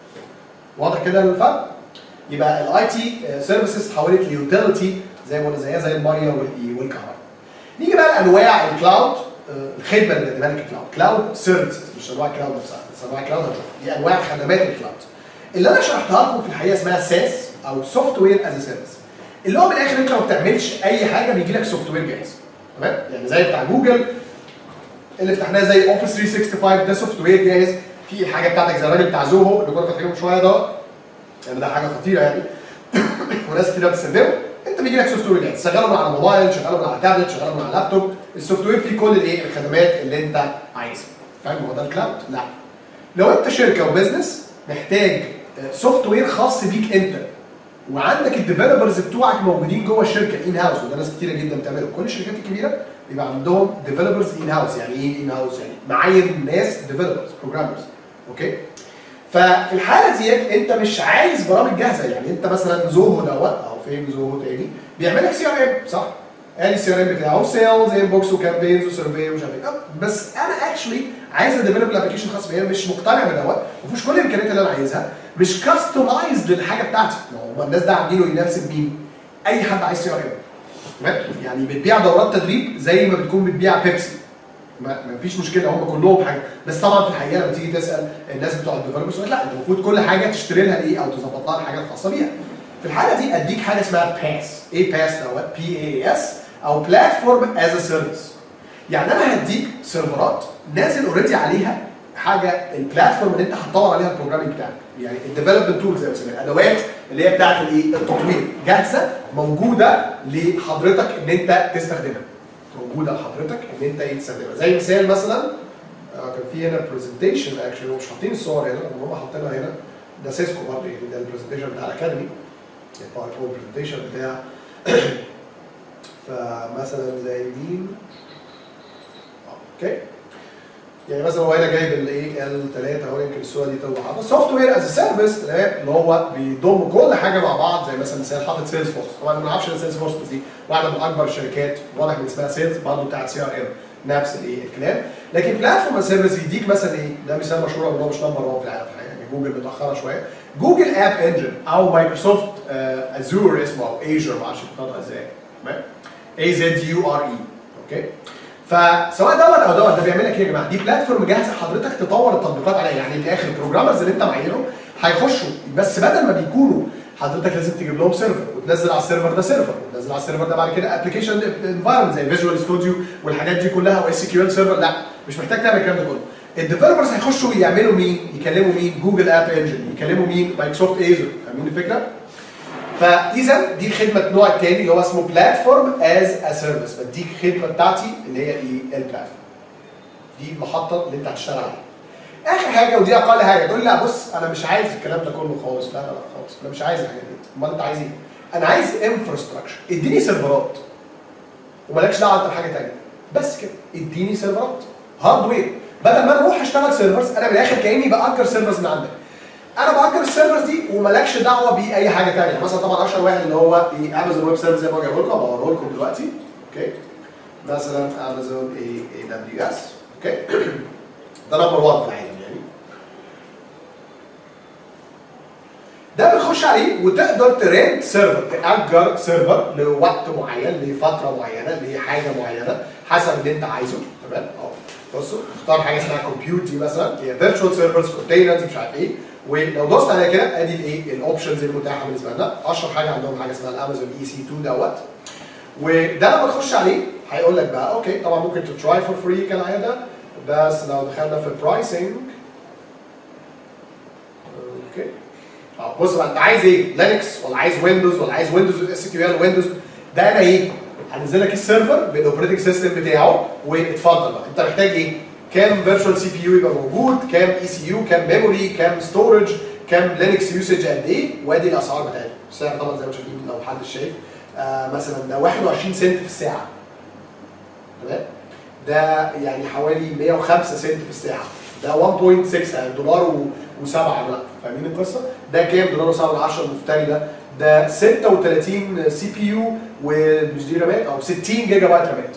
واضح كده الفرق؟ يبقى الاي تي سيرفيسز اتحولت ليوتيليتي زي ما قلنا زيها زي الميه والايه والكهرباء. نيجي بقى لانواع الكلاود آه، الخدمه اللي بتقدمها لك الكلاود، كلاود سيرفيسز مش انواع الكلاود نفسها بس انواع الكلاود هنشوفها. دي انواع خدمات الكلاود. اللي انا شرحتها لكم في الحقيقه اسمها ساس او سوفت وير از سيرفيس. اللي هو من الاخر انت ما بتعملش اي حاجه بيجي لك سوفت وير جاهز. تمام؟ يعني زي بتاع جوجل اللي فتحناه زي اوفيس 365 ده سوفت وير جاهز في الحاجه بتاعتك زي الراجل بتاع زوهو اللي كنا فاتحينه من شويه ده يعني ده حاجه خطيره يعني وناس كتير بتستخدمه انت بيجي لك سوفت وير جاهز تشغله من على موبايل تشغله من على تابلت تشغله من على لابتوب السوفت وير فيه كل الايه الخدمات اللي انت عايزها فاهم هو ده الكلاود؟ لا لو انت شركه وبزنس محتاج سوفت وير خاص بيك انت وعندك الديفلوبرز بتوعك موجودين جوه الشركه ان هاوس وده ناس كتيره جدا بتعمله كل الشركات الكبيره بيبقى عندهم ديفلوبرز ان هاوس يعني ايه ان هاوس يعني معين ناس ديفلوبرز بروجرامرز اوكي ففي الحاله ديت انت مش عايز برامج جاهزه يعني انت مثلا زوهو دوت او فين زوهو تاني بيعمل لك سي ار ام صح؟ ادي السي ار ام بتاعه سيلز انبوكس وكامبينز وسيرفي ومش عارف ايه أه، بس انا اكشلي عايز اديفلوب الابلكيشن الخاص بيا مش مقتنع بدوت ما فيهوش كل الامكانيات اللي انا عايزها مش كاستمايزد للحاجه بتاعتي ما هو الناس ده عاملينه يناسب مين؟ اي حد عايز سي ار ام تمام؟ يعني بتبيع دورات تدريب زي ما بتكون بتبيع بيبسي ما ما فيش مشكله هم كلهم حاجه بس طبعا في الحقيقه لما تيجي تسال الناس بتوع الديفلوبرز يقول لك لا انت المفروض كل حاجه تشتري لها ايه او تظبط لها الحاجه الخاصه بيها في الحاله دي اديك حاجه اسمها باس ايه باس دوت بي اي اس او بلاتفورم از ا سيرفيس يعني انا هديك سيرفرات نازل اوريدي عليها حاجه البلاتفورم اللي انت هتطور عليها البروجرامينج بتاعك يعني الديفلوبمنت تولز زي ما بنسميها الادوات اللي هي بتاعت الايه التطوير جاهزه موجوده لحضرتك ان انت تستخدمها موجوده لحضرتك ان انت ايه تستخدمها زي مثال مثلا آه، كان في هنا برزنتيشن اكشلي هم مش حاطين الصور هنا لما هم حاطينها هنا ده سيسكو برضه يعني ده البرزنتيشن بتاع الاكاديمي الباوربوينت برزنتيشن بتاع فمثلا زي مين اوكي يعني مثلا هو هنا جايب الايه ال 3 اهو يمكن الصوره دي توضح سوفت وير از سيرفيس اللي هو بيضم كل حاجه مع بعض زي مثلا مثال حاطط سيلز فورس طبعا ما اعرفش سيلز فورس بس دي واحده من اكبر الشركات واضح من اسمها سيلز برضه بتاعت سي ار ام نفس الايه الكلام لكن بلاتفورم سيرفيس يديك مثلا ايه ده مثال مشهور أوي، هو مش نمبر 1 في العالم الحقيقه يعني جوجل متاخره شويه جوجل اب انجن او مايكروسوفت ازور اسمه او ايجر ما اعرفش بتنطق ازاي تمام اي زد يو ار اي اوكي فسواء دوت او دوت ده بيعمل لك ايه يا جماعه؟ دي بلاتفورم جاهزه حضرتك تطور التطبيقات عليها يعني من الاخر البروجرامرز اللي انت معينهم هيخشوا بس بدل ما بيكونوا حضرتك لازم تجيب لهم سيرفر وتنزل على السيرفر ده سيرفر وتنزل على السيرفر ده بعد كده ابلكيشن انفايرمنت زي فيجوال ستوديو والحاجات دي كلها واس كيو ال سيرفر لا مش محتاج تعمل الكلام ده كله الديفلوبرز هيخشوا يعملوا مين؟ يكلموا مين؟ جوجل اب انجن يكلموا مين؟ مايكروسوفت ايزر فاهمين الفكره؟ فاذا دي خدمه النوع الثاني اللي هو اسمه بلاتفورم از ا سيرفيس بديك خدمه بتاعتي اللي هي ايه البلاتفورم دي المحطه اللي انت هتشتغل عليها اخر حاجه ودي اقل حاجه تقول لي لا بص انا مش عايز الكلام ده كله خالص لا لا لا خالص انا مش عايز الحاجات دي امال انت عايز ايه انا عايز انفراستراكشر اديني سيرفرات ومالكش دعوه انت بحاجه ثانيه بس كده اديني سيرفرات هاردوير بدل ما انا اروح اشتغل سيرفرز انا من الاخر كاني باجر سيرفرز من عندك انا باجر السيرفرز دي ومالكش دعوه باي حاجه ثانيه مثلا طبعا اشهر واحد اللي هو ايه امازون ويب سيرفيس زي ما بقول لكم بوريه لكم دلوقتي اوكي مثلا امازون اي اي دبليو اس اوكي ده نمبر 1 في العالم يعني ده بتخش عليه وتقدر ترنت سيرفر تأجر سيرفر لوقت معين لفتره معينه لحاجه معينه حسب اللي انت عايزه تمام اهو بصوا اختار حاجه اسمها كومبيوت دي مثلا هي فيرتشوال سيرفرز كونتينرز مش عارف ايه ولو دوست عليها كده ادي الايه الاوبشنز المتاحه بالنسبه لنا اشهر حاجه عندهم حاجه اسمها الامازون اي سي 2 دوت وده لما تخش عليه هيقول لك بقى اوكي طبعا ممكن تتراي فور فري كالعاده بس لو دخلنا في البرايسنج اوكي اه بص بقى انت عايز ايه؟ لينكس ولا عايز ويندوز ولا عايز ويندوز اس كيو ال ويندوز ده انا ايه؟ هنزل لك السيرفر بالاوبريتنج سيستم بتاعه واتفضل بقى انت محتاج ايه؟ كام فيرتشوال سي بي يو يبقى موجود؟ كام اي سي يو؟ كام ميموري؟ كام ستورج؟ كام لينكس يوسج قد ايه وادي الاسعار بتاعتهم السعر طبعا زي ما شايفين لو حد شايف آه مثلا ده 21 سنت في الساعه تمام ده يعني حوالي 105 سنت في الساعه ده 1.6 يعني دولار و- و7 لا فاهمين القصه؟ ده كام دولار و7 10 المفتري ده ده 36 سي بي يو ومش دي رامات او 60 جيجا بايت رامات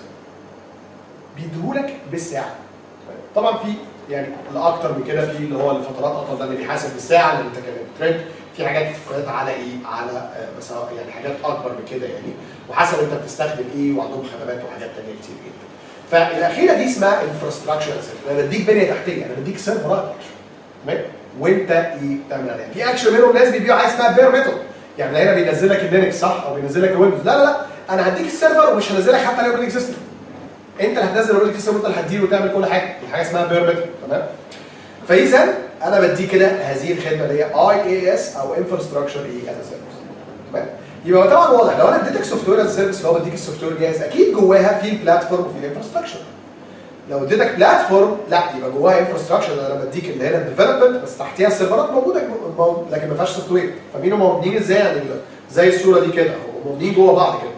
بيديهولك بالساعه طبعا في يعني الاكتر من كده في اللي هو الفترات اطول ده اللي بيحاسب بالساعه اللي انت كمان ترند في حاجات قيادات على ايه؟ على آه، مثلا يعني حاجات اكبر من كده يعني وحسب انت بتستخدم ايه وعندهم خدمات وحاجات تانيه كتير جدا. فالاخيره دي اسمها انفراستراكشر انا بديك بنيه تحتيه انا بديك سيرفرات تمام وانت ايه تعمل عليها في اكشن منهم ناس بيبيعوا حاجه اسمها بير ميتال يعني هنا بينزل لك اللينكس صح او بينزل لك الويندوز لا لا لا انا هديك السيرفر ومش هنزل لك حتى الاوبريتنج سيستم انت اللي هتنزل الاوبريتنج سيستم وانت اللي هتدير وتعمل كل حاجه دي حاجه اسمها بير ميتال تمام فاذا انا بديك كده هذه الخدمه اللي هي اي اي اس او انفراستراكشر اي از سيرفيس تمام يبقى طبعا واضح لو انا اديتك سوفت وير از سيرفيس فهو بديك السوفت وير جاهز اكيد جواها في البلاتفورم وفي الانفراستراكشر لو اديتك بلاتفورم لا يبقى جواها انفراستراكشر انا بديك اللي هنا الديفلوبمنت بس تحتيها السيرفرات موجوده مو- لكن ما فيهاش سوفت وير فمين هم مبنيين ازاي يعني زي الصوره دي كده هم مبنيين جوه بعض كده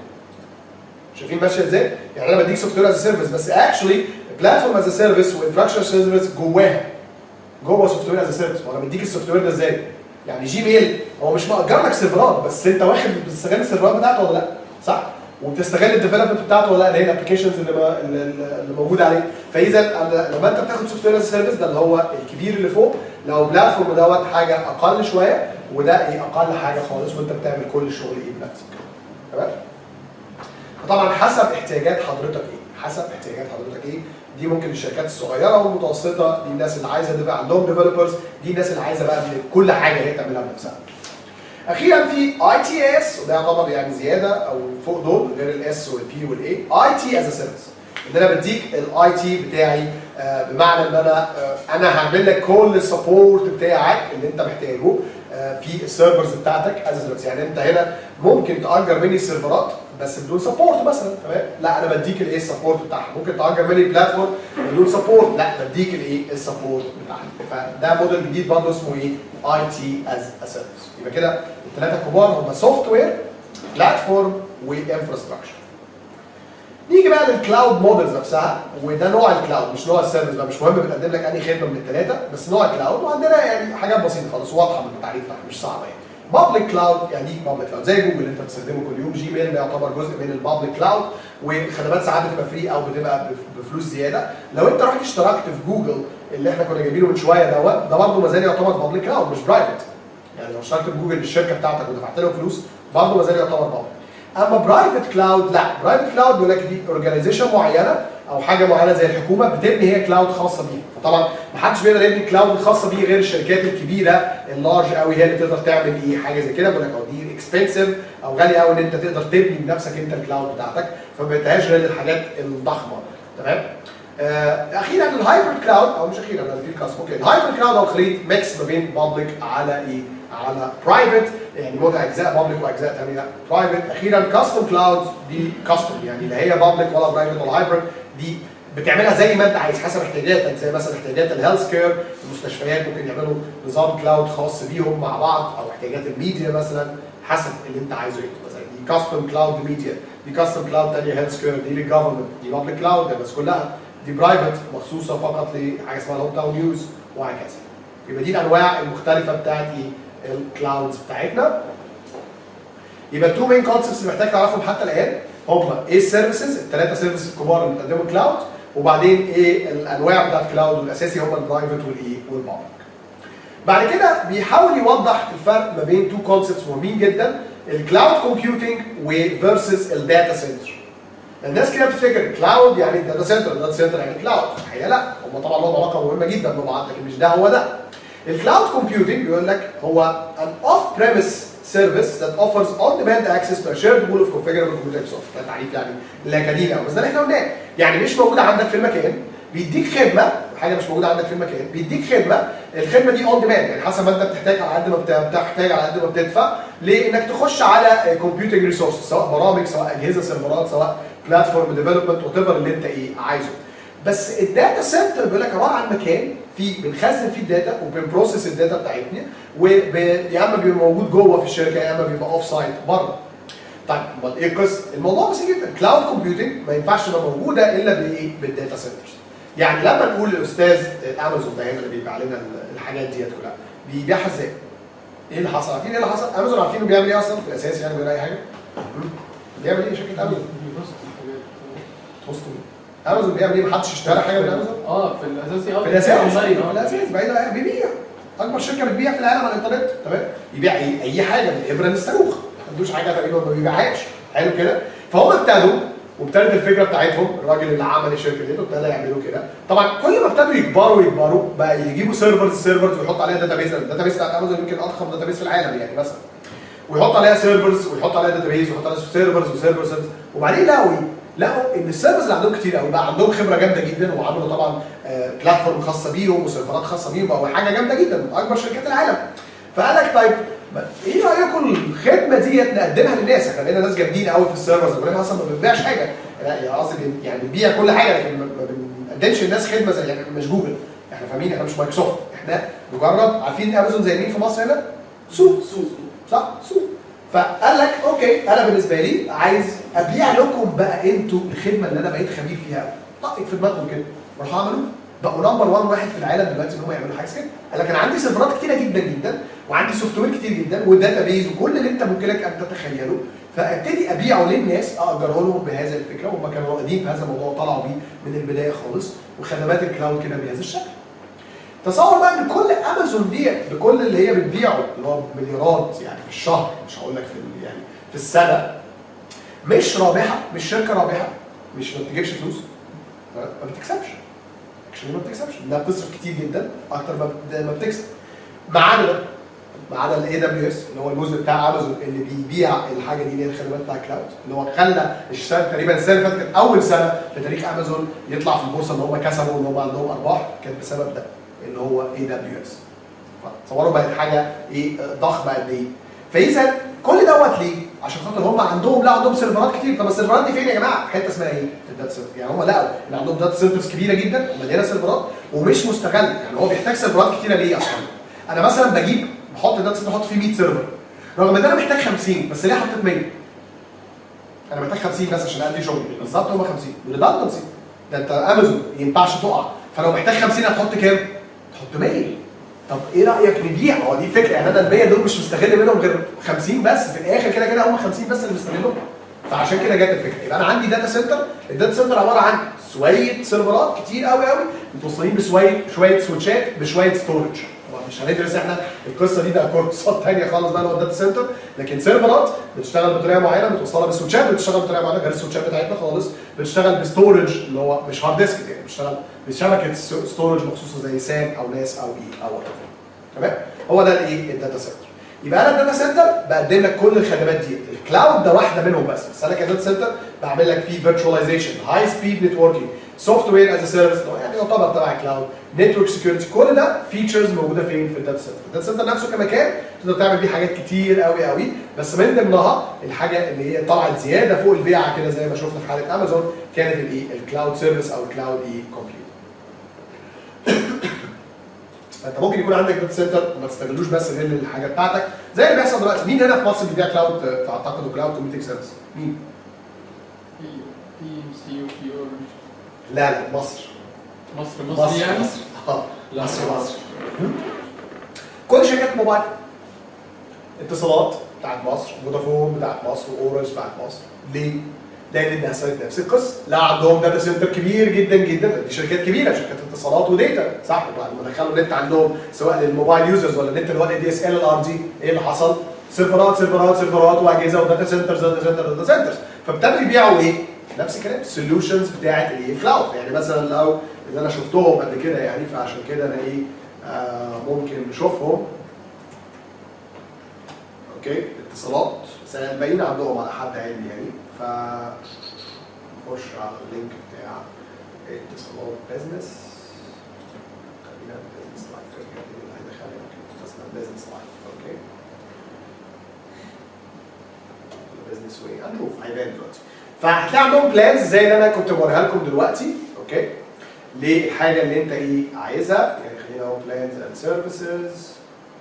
شايفين ماشيه ازاي؟ يعني انا بديك سوفت وير از سيرفيس بس اكشولي بلاتفورم از سيرفيس وانفراستراكشر سيرفيس جواها جوه سوفت وير از سيرفيس وانا بديك السوفت وير ده ازاي؟ يعني جيميل هو مش مأجر لك سيرفرات بس انت واخد بتستغل السيرفرات بتاعته ولا لا؟ صح؟ وبتستغل الديفلوبمنت بتاعته ولا لا اللي هي الابلكيشنز اللي, ما- اللي, اللي موجوده عليه فاذا أنا- لما انت بتاخد سوفت وير از سيرفيس ده اللي هو الكبير اللي فوق لو بلاتفورم دوت حاجه اقل شويه وده ايه اقل حاجه خالص وانت بتعمل كل الشغل ايه بنفسك تمام؟ فطبعا حسب احتياجات حضرتك ايه حسب احتياجات حضرتك ايه دي ممكن الشركات الصغيره والمتوسطه دي الناس اللي عايزه دي عندهم ديفلوبرز دي الناس اللي عايزه بقى كل حاجه هي تعملها بنفسها اخيرا في اي تي اس وده يعتبر يعني زياده او فوق دول غير الاس والبي والاي اي تي از سيرفيس ان انا بديك الاي تي بتاعي آه، بمعنى ان انا آه، انا هعمل لك كل السبورت بتاعك اللي انت محتاجه آه، في السيرفرز بتاعتك از سيرفيس يعني انت هنا ممكن تاجر مني السيرفرات بس بدون سبورت مثلا تمام لا انا بديك الايه السبورت بتاعها ممكن تاجر مني البلاتفورم بدون سبورت لا بديك الايه السبورت بتاعها فده موديل جديد برضه اسمه ايه اي تي از سيرفيس يبقى كده الثلاثه الكبار هم سوفت وير بلاتفورم وانفراستراكشر نيجي بقى للكلاود مودلز نفسها وده نوع الكلاود مش نوع السيرفيس بقى مش مهم بتقدم لك انهي خدمه من الثلاثه بس نوع الكلاود وعندنا يعني حاجات بسيطه خالص واضحه من التعريف بتاعها مش صعبه يعني بابليك كلاود يعني ايه بابليك كلاود زي جوجل اللي انت بتستخدمه كل يوم جيميل ده يعتبر جزء من البابليك كلاود والخدمات ساعات بتبقى فري او بتبقى بف- بفلوس زياده لو انت رحت اشتركت في جوجل اللي احنا كنا جايبينه من شويه دوت ده برضه ما زال يعتبر بابليك كلاود مش برايفت يعني لو اشتركت في جوجل الشركه بتاعتك ودفعت لهم فلوس برضه ما زال يعتبر بابليك اما برايفت كلاود لا برايفت كلاود بيقول لك دي اورجانيزيشن معينه او حاجه معينه زي الحكومه بتبني هي كلاود خاصه بيها فطبعا ما حدش بيقدر يبني كلاود خاصه بيه غير الشركات الكبيره اللارج قوي هي اللي تقدر تعمل ايه حاجه زي كده بيقول لك أو دي اكسبنسيف او غاليه قوي ان انت تقدر تبني بنفسك انت الكلاود بتاعتك فما بقيتهاش غير الحاجات الضخمه تمام آه، اخيرا الهايبرد كلاود او مش اخيرا ده في الكاست اوكي الهايبرد كلاود هو خليط ميكس ما بين بابليك على ايه على برايفت يعني موضع اجزاء بابليك واجزاء ثانيه برايفت اخيرا كاستم كلاود دي كاستم يعني لا هي بابليك ولا برايفت ولا هايبرد دي بتعملها زي ما انت عايز حسب احتياجاتك زي مثلا احتياجات الهيلث كير المستشفيات ممكن يعملوا نظام كلاود خاص بيهم مع بعض او احتياجات الميديا مثلا حسب اللي انت عايزه ايه مثلا دي كاستم كلاود ميديا دي كاستم كلاود ثانيه هيلث كير دي للجفرمنت دي بابليك كلاود بس كلها دي برايفت مخصوصه فقط لحاجه اسمها الهوم تاون نيوز وهكذا يبقى دي الانواع المختلفه بتاعت ايه الكلاودز بتاعتنا يبقى التو مين كونسبتس اللي محتاج تعرفهم حتى الان هم ايه السيرفيسز الثلاثه سيرفيسز الكبار اللي بتقدموا كلاود وبعدين ايه الانواع بتاعت الكلاود والاساسي هم البرايفت والايه والبابليك بعد كده بيحاول يوضح الفرق ما بين تو كونسبتس مهمين جدا الكلاود كومبيوتنج وفيرسز الداتا سنتر الناس كده بتفتكر كلاود يعني داتا سنتر داتا سنتر يعني كلاود الحقيقه لا هم طبعا لهم علاقه مهمه جدا ببعض لكن مش ده هو ده الكلاود كومبيوتنج بيقول لك هو an off premise service that offers on demand access to a shared pool of configurable computer software ده تعريف يعني الاكاديمي او بس ده اللي احنا قلناه يعني مش موجود عندك في المكان بيديك خدمه حاجه مش موجوده عندك في المكان بيديك خدمه الخدمه دي اون ديماند يعني حسب ما انت بتحتاج على قد ما بت- بتحتاج على قد ما بتدفع لانك تخش على كمبيوتنج ريسورسز سواء برامج سواء اجهزه سيرفرات سواء بلاتفورم ديفلوبمنت وات اللي انت ايه عايزه بس الداتا سنتر بيقول لك عباره عن مكان في بنخزن فيه الداتا وبنبروسس الداتا بتاعتنا ويا اما بيبقى موجود جوه في الشركه يا اما بيبقى اوف سايت بره طيب امال ايه القصه؟ الموضوع بسيط جدا كلاود كومبيوتنج ما ينفعش تبقى موجوده الا بايه؟ بالداتا سنترز يعني لما نقول لاستاذ امازون ده هنا اللي بيبيع لنا الحاجات ديت كلها بيبيعها ازاي؟ ايه اللي حصل؟ عارفين ايه اللي حصل؟ امازون عارفين انه بيعمل ايه اصلا في الاساس يعني بيعمل اي حاجه؟ مم. بيعمل ايه شركه امازون؟ بيبص الحاجات. وسط مين؟ امازون بيعمل ايه؟ محدش اشترى حاجه من امازون؟ اه في الاساسي اه في الاساس اونلاين في اه الاساس بعيد عن- بيبيع اكبر شركه بتبيع في العالم على الانترنت تمام يبيع ايه اي حاجه من الابره للصاروخ ما عندوش حاجه تقريبا ما بيبيعهاش حلو كده فهم ابتدوا وابتدت الفكره بتاعتهم الراجل اللي عمل الشركه دي ابتدى يعملوا كده طبعا كل ما ابتدوا يكبروا يكبروا بقى يجيبوا سيرفرز سيرفرز ويحط عليها داتابيز الداتابيز بتاعت امازون يمكن اضخم داتابيز في العالم يعني مثلا ويحط عليها سيرفرز ويحط عليها داتابيز ويحط عليها سيرفرز وسيرفرز وبعدين لقوا ايه؟ لقوا ان السيرفرز اللي عندهم كتير قوي بقى عندهم خبره جامده جدا وعملوا طبعا آه، بلاتفورم خاصه بيهم وسيرفرات خاصه بيهم بقوا حاجه جامده جدا من اكبر شركات العالم فقال لك طيب ما- ايه رايكم الخدمه ديت نقدمها للناس احنا بقينا ناس جامدين قوي في السيرفرز واحنا اصلا ما بنبيعش حاجه لا يعني قصدي بن- يعني بنبيع كل حاجه لكن ما ما بنقدمش للناس خدمه زي يعني إحنا مش جوجل احنا فاهمين احنا مش مايكروسوفت احنا مجرد عارفين امازون زي مين في مصر هنا؟ سوق سوق صح سوق فقال لك اوكي انا بالنسبه لي عايز ابيع لكم بقى انتوا الخدمه اللي انا بقيت خبير فيها قوي طقت في دماغهم كده راحوا عملوا بقوا نمبر 1 واحد في العالم دلوقتي ان هم يعملوا حاجه زي كده قال لك انا عندي سيرفرات كتيره جدا جدا وعندي سوفت وير كتير جدا وداتا بيز وكل اللي انت ممكن لك ان تتخيله فابتدي ابيعه للناس اجره لهم بهذا الفكره وهم كانوا رائدين في هذا الموضوع طلعوا بيه من البدايه خالص وخدمات الكلاود كده بهذا الشكل تصور بقى ان كل امازون ديت بكل اللي هي بتبيعه اللي هو مليارات يعني في الشهر مش هقول لك في ال- يعني في السنه مش رابحه مش شركه رابحه مش ما بتجيبش فلوس ما ما بتكسبش اكشلي ما بتكسبش انها بتصرف كتير جدا اكتر ما بت- ما بتكسب ما عدا ده ما عدا الاي دبليو اس اللي هو الجزء بتاع امازون اللي بيبيع الحاجه دي اللي هي الخدمات بتاع الكلاود اللي هو خلى السنه تقريبا السنه اللي فاتت كانت اول سنه في تاريخ امازون يطلع في البورصه ان هم كسبوا وان هم عندهم ارباح كانت بسبب ده اللي هو اي دبليو اس تصوروا بقت حاجه ايه ضخمه قد ايه فاذا كل دوت ليه؟ عشان خاطر هم عندهم لا عندهم سيرفرات كتير طب السيرفرات دي فين يا جماعه؟ في حته اسمها ايه؟ في الداتا سنتر يعني هم لقوا ان عندهم داتا سنترز كبيره جدا ومليانه سيرفرات ومش مستغل يعني هو بيحتاج سيرفرات كتيره ليه اصلا؟ انا مثلا بجيب بحط داتا سنتر احط فيه 100 سيرفر رغم ان انا محتاج 50 بس ليه حطيت 100؟ انا محتاج 50 بس عشان ادي شغل بالظبط هم 50 ريدندنسي ده انت امازون ما ينفعش تقع فلو محتاج 50 هتحط كام؟ تحط 100 طب ايه رايك نبيع؟ هو دي الفكره يعني انا ال 100 دول مش مستغل منهم غير 50 بس في الاخر كده كده هم 50 بس اللي مستغلهم فعشان كده جت الفكره يبقى انا عندي داتا سنتر الداتا سنتر عباره عن شويه سيرفرات كتير قوي قوي متوصلين بشويه شويه سويتشات بشويه ستورج طبعا مش هندرس احنا القصه دي ده كورسات ثانيه خالص بقى اللي هو الداتا سنتر لكن سيرفرات بتشتغل بطريقه معينه متوصله بسويتشات بتشتغل بطريقه معينه غير السويتشات بتاعتنا خالص بتشتغل بستورج اللي هو مش هارد ديسك يعني بتشتغل بشبكه ستورج مخصوصه زي سان او ناس او اي او whatever. تمام هو ده الايه الداتا سنتر يبقى انا الداتا سنتر بقدم لك كل الخدمات دي الكلاود ده واحده منهم بس بس انا كداتا سنتر بعمل لك فيه فيرتشواليزيشن هاي سبيد نتوركينج سوفت وير از سيرفيس يعني يعتبر تبع كلاود نتورك سكيورتي كل ده فيتشرز موجوده فين في الداتا سنتر الداتا سنتر نفسه كمكان تقدر تعمل بيه حاجات كتير قوي قوي بس من ضمنها الحاجه اللي هي طلعت زياده فوق البيعه كده زي ما شفنا في حاله امازون كانت الايه الكلاود سيرفيس او الكلاود اي كومبيوتر فانت ممكن يكون عندك داتا سنتر وما تستغلوش بس غير الحاجه بتاعتك زي اللي بيحصل دلوقتي مين هنا في مصر بيبيع كلاود تعتقدوا كلاود كومبيوتنج سيرفيس مين؟ في في ام سي وفي اورنج لا لا مصر مصر مصر يعني مصر اه لا مصر مصر كل شركات موبايل اتصالات بتاعت مصر فودافون بتاعت مصر واورنج بتاعت مصر ليه؟ لان الناس صارت نفس القصه لا عندهم داتا سنتر كبير جدا جدا دي شركات كبيره شركات اتصالات وداتا صح بعد ما دخلوا النت عندهم سواء للموبايل يوزرز ولا النت اللي هو الاي دي اس ال الار دي ايه اللي حصل؟ سيرفرات سيرفرات سيرفرات واجهزه وداتا سنترز داتا سنتر داتا سنترز فابتدوا يبيعوا ايه؟ نفس الكلام السوليوشنز بتاعت الايه؟ الكلاود يعني مثلا لو اللي انا شفتهم قبل كده يعني فعشان كده انا ايه آه ممكن نشوفهم اوكي اتصالات بس أنا الباقيين عندهم على حد علمي يعني ف نخش على اللينك بتاع اتصالات بزنس خلينا بزنس لايف اللي هيدخلنا اسمها بزنس لايف اوكي بزنس واي هنشوف هيبان دلوقتي فهتلاقي عندهم بلانز زي اللي انا كنت بوريها لكم دلوقتي اوكي للحاجه اللي انت ايه عايزها يعني خلينا اهو بلانز اند سيرفيسز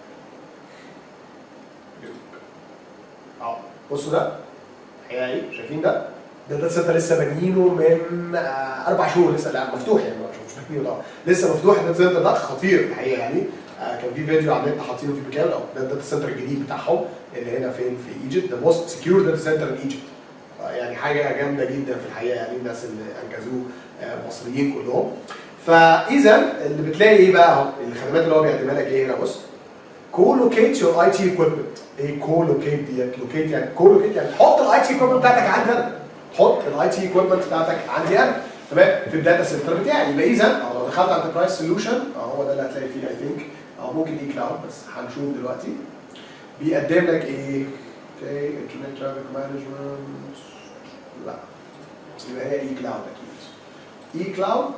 اه بصوا ده الحقيقه ايه شايفين ده ده داتا سنتر لسه بانيينه من آه اربع شهور لسه لا مفتوح يعني مش مش بانيينه طبعا لسه مفتوح الداتا سنتر ده خطير الحقيقه يعني آه كان في فيديو على النت حاطينه في مكان أو ده الداتا سنتر الجديد بتاعهم اللي هنا فين في ايجيبت ذا موست سكيور داتا سنتر ان ايجيبت يعني حاجه جامده جدا في الحقيقه يعني الناس اللي انجزوه آه، مصريين كلهم فاذا اللي بتلاقي ايه بقى اهو الخدمات اللي هو بيقدمها لك ايه هنا بص كولوكيت يور اي تي ايكويبمنت ايه كولوكيت ديت لوكيت يعني كولوكيت يعني تحط الاي تي ايكويبمنت بتاعتك عندي انا تحط الاي تي ايكويبمنت بتاعتك عندي انا تمام في الداتا سنتر بتاعي يبقى اذا أهو لو دخلت على انتربرايز سوليوشن هو ده اللي هتلاقي فيه اي ثينك او ممكن اي كلاود بس هنشوف دلوقتي بيقدم لك ايه اوكي انترنت ترافيك مانجمنت لا يبقى هي اي كلاود اكيد اي كلاود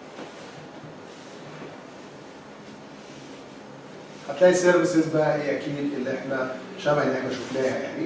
هتلاقي سيرفيسز بقى هي اكيد اللي احنا شبه اللي احنا شفناها يعني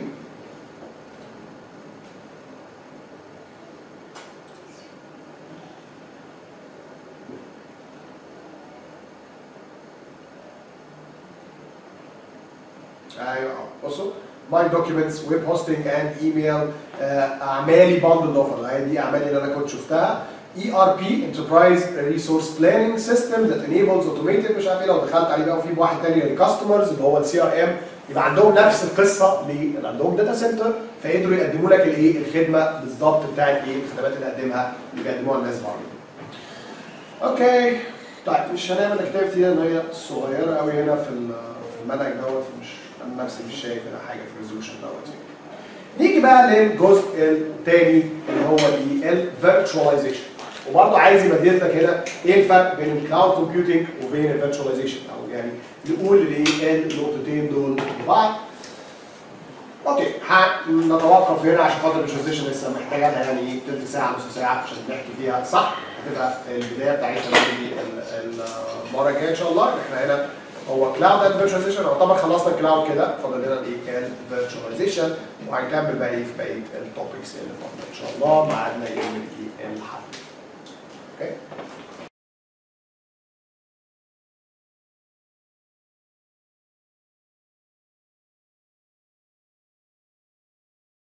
ايوه أهو. بصوا ماي دوكيومنتس ويب هوستنج اند ايميل اعمالي باندل اوفر هي دي اعمالي اللي انا كنت شفتها اي ار بي انتربرايز ريسورس بلاننج سيستم ذات انيبلز اوتوميتد مش عارف ايه لو دخلت عليه بقى وفي واحد تاني للكاستمرز اللي هو السي ار ام يبقى عندهم نفس القصه اللي عندهم داتا سنتر فيقدروا يقدموا لك الايه الخدمه بالظبط بتاعت ايه الخدمات اللي قدمها اللي بيقدموها الناس بره. اوكي طيب مش هنعمل الاكتيفيتي دي ان هي صغيره قوي هنا في ال- في المنهج دوت مش انا نفسي مش شايف هنا حاجه في الريزولوشن دوت يعني. نيجي بقى للجزء الثاني اللي هو الفيرتشواليزيشن وبرضه عايز يميز لك هنا ايه الفرق بين الكلاود كومبيوتنج وبين الفيرتشواليزيشن او يعني نقول الايه النقطتين دول ببعض اوكي هنتوقف هنا عشان خاطر الفيرتشواليزيشن لسه محتاجه لها يعني ايه تلت ساعه نص ساعه عشان نحكي فيها صح هتبقى البدايه بتاعتنا دي ال- ال- المره الجايه ان شاء الله احنا هنا هو كلاود اند فيرتشواليزيشن يعتبر خلصنا الكلاود كده فاضل لنا الايه الفيرتشواليزيشن وهنكمل بقى ايه في بقيه التوبكس اللي فاضله ان شاء الله ميعادنا يوم الايه الحد اوكي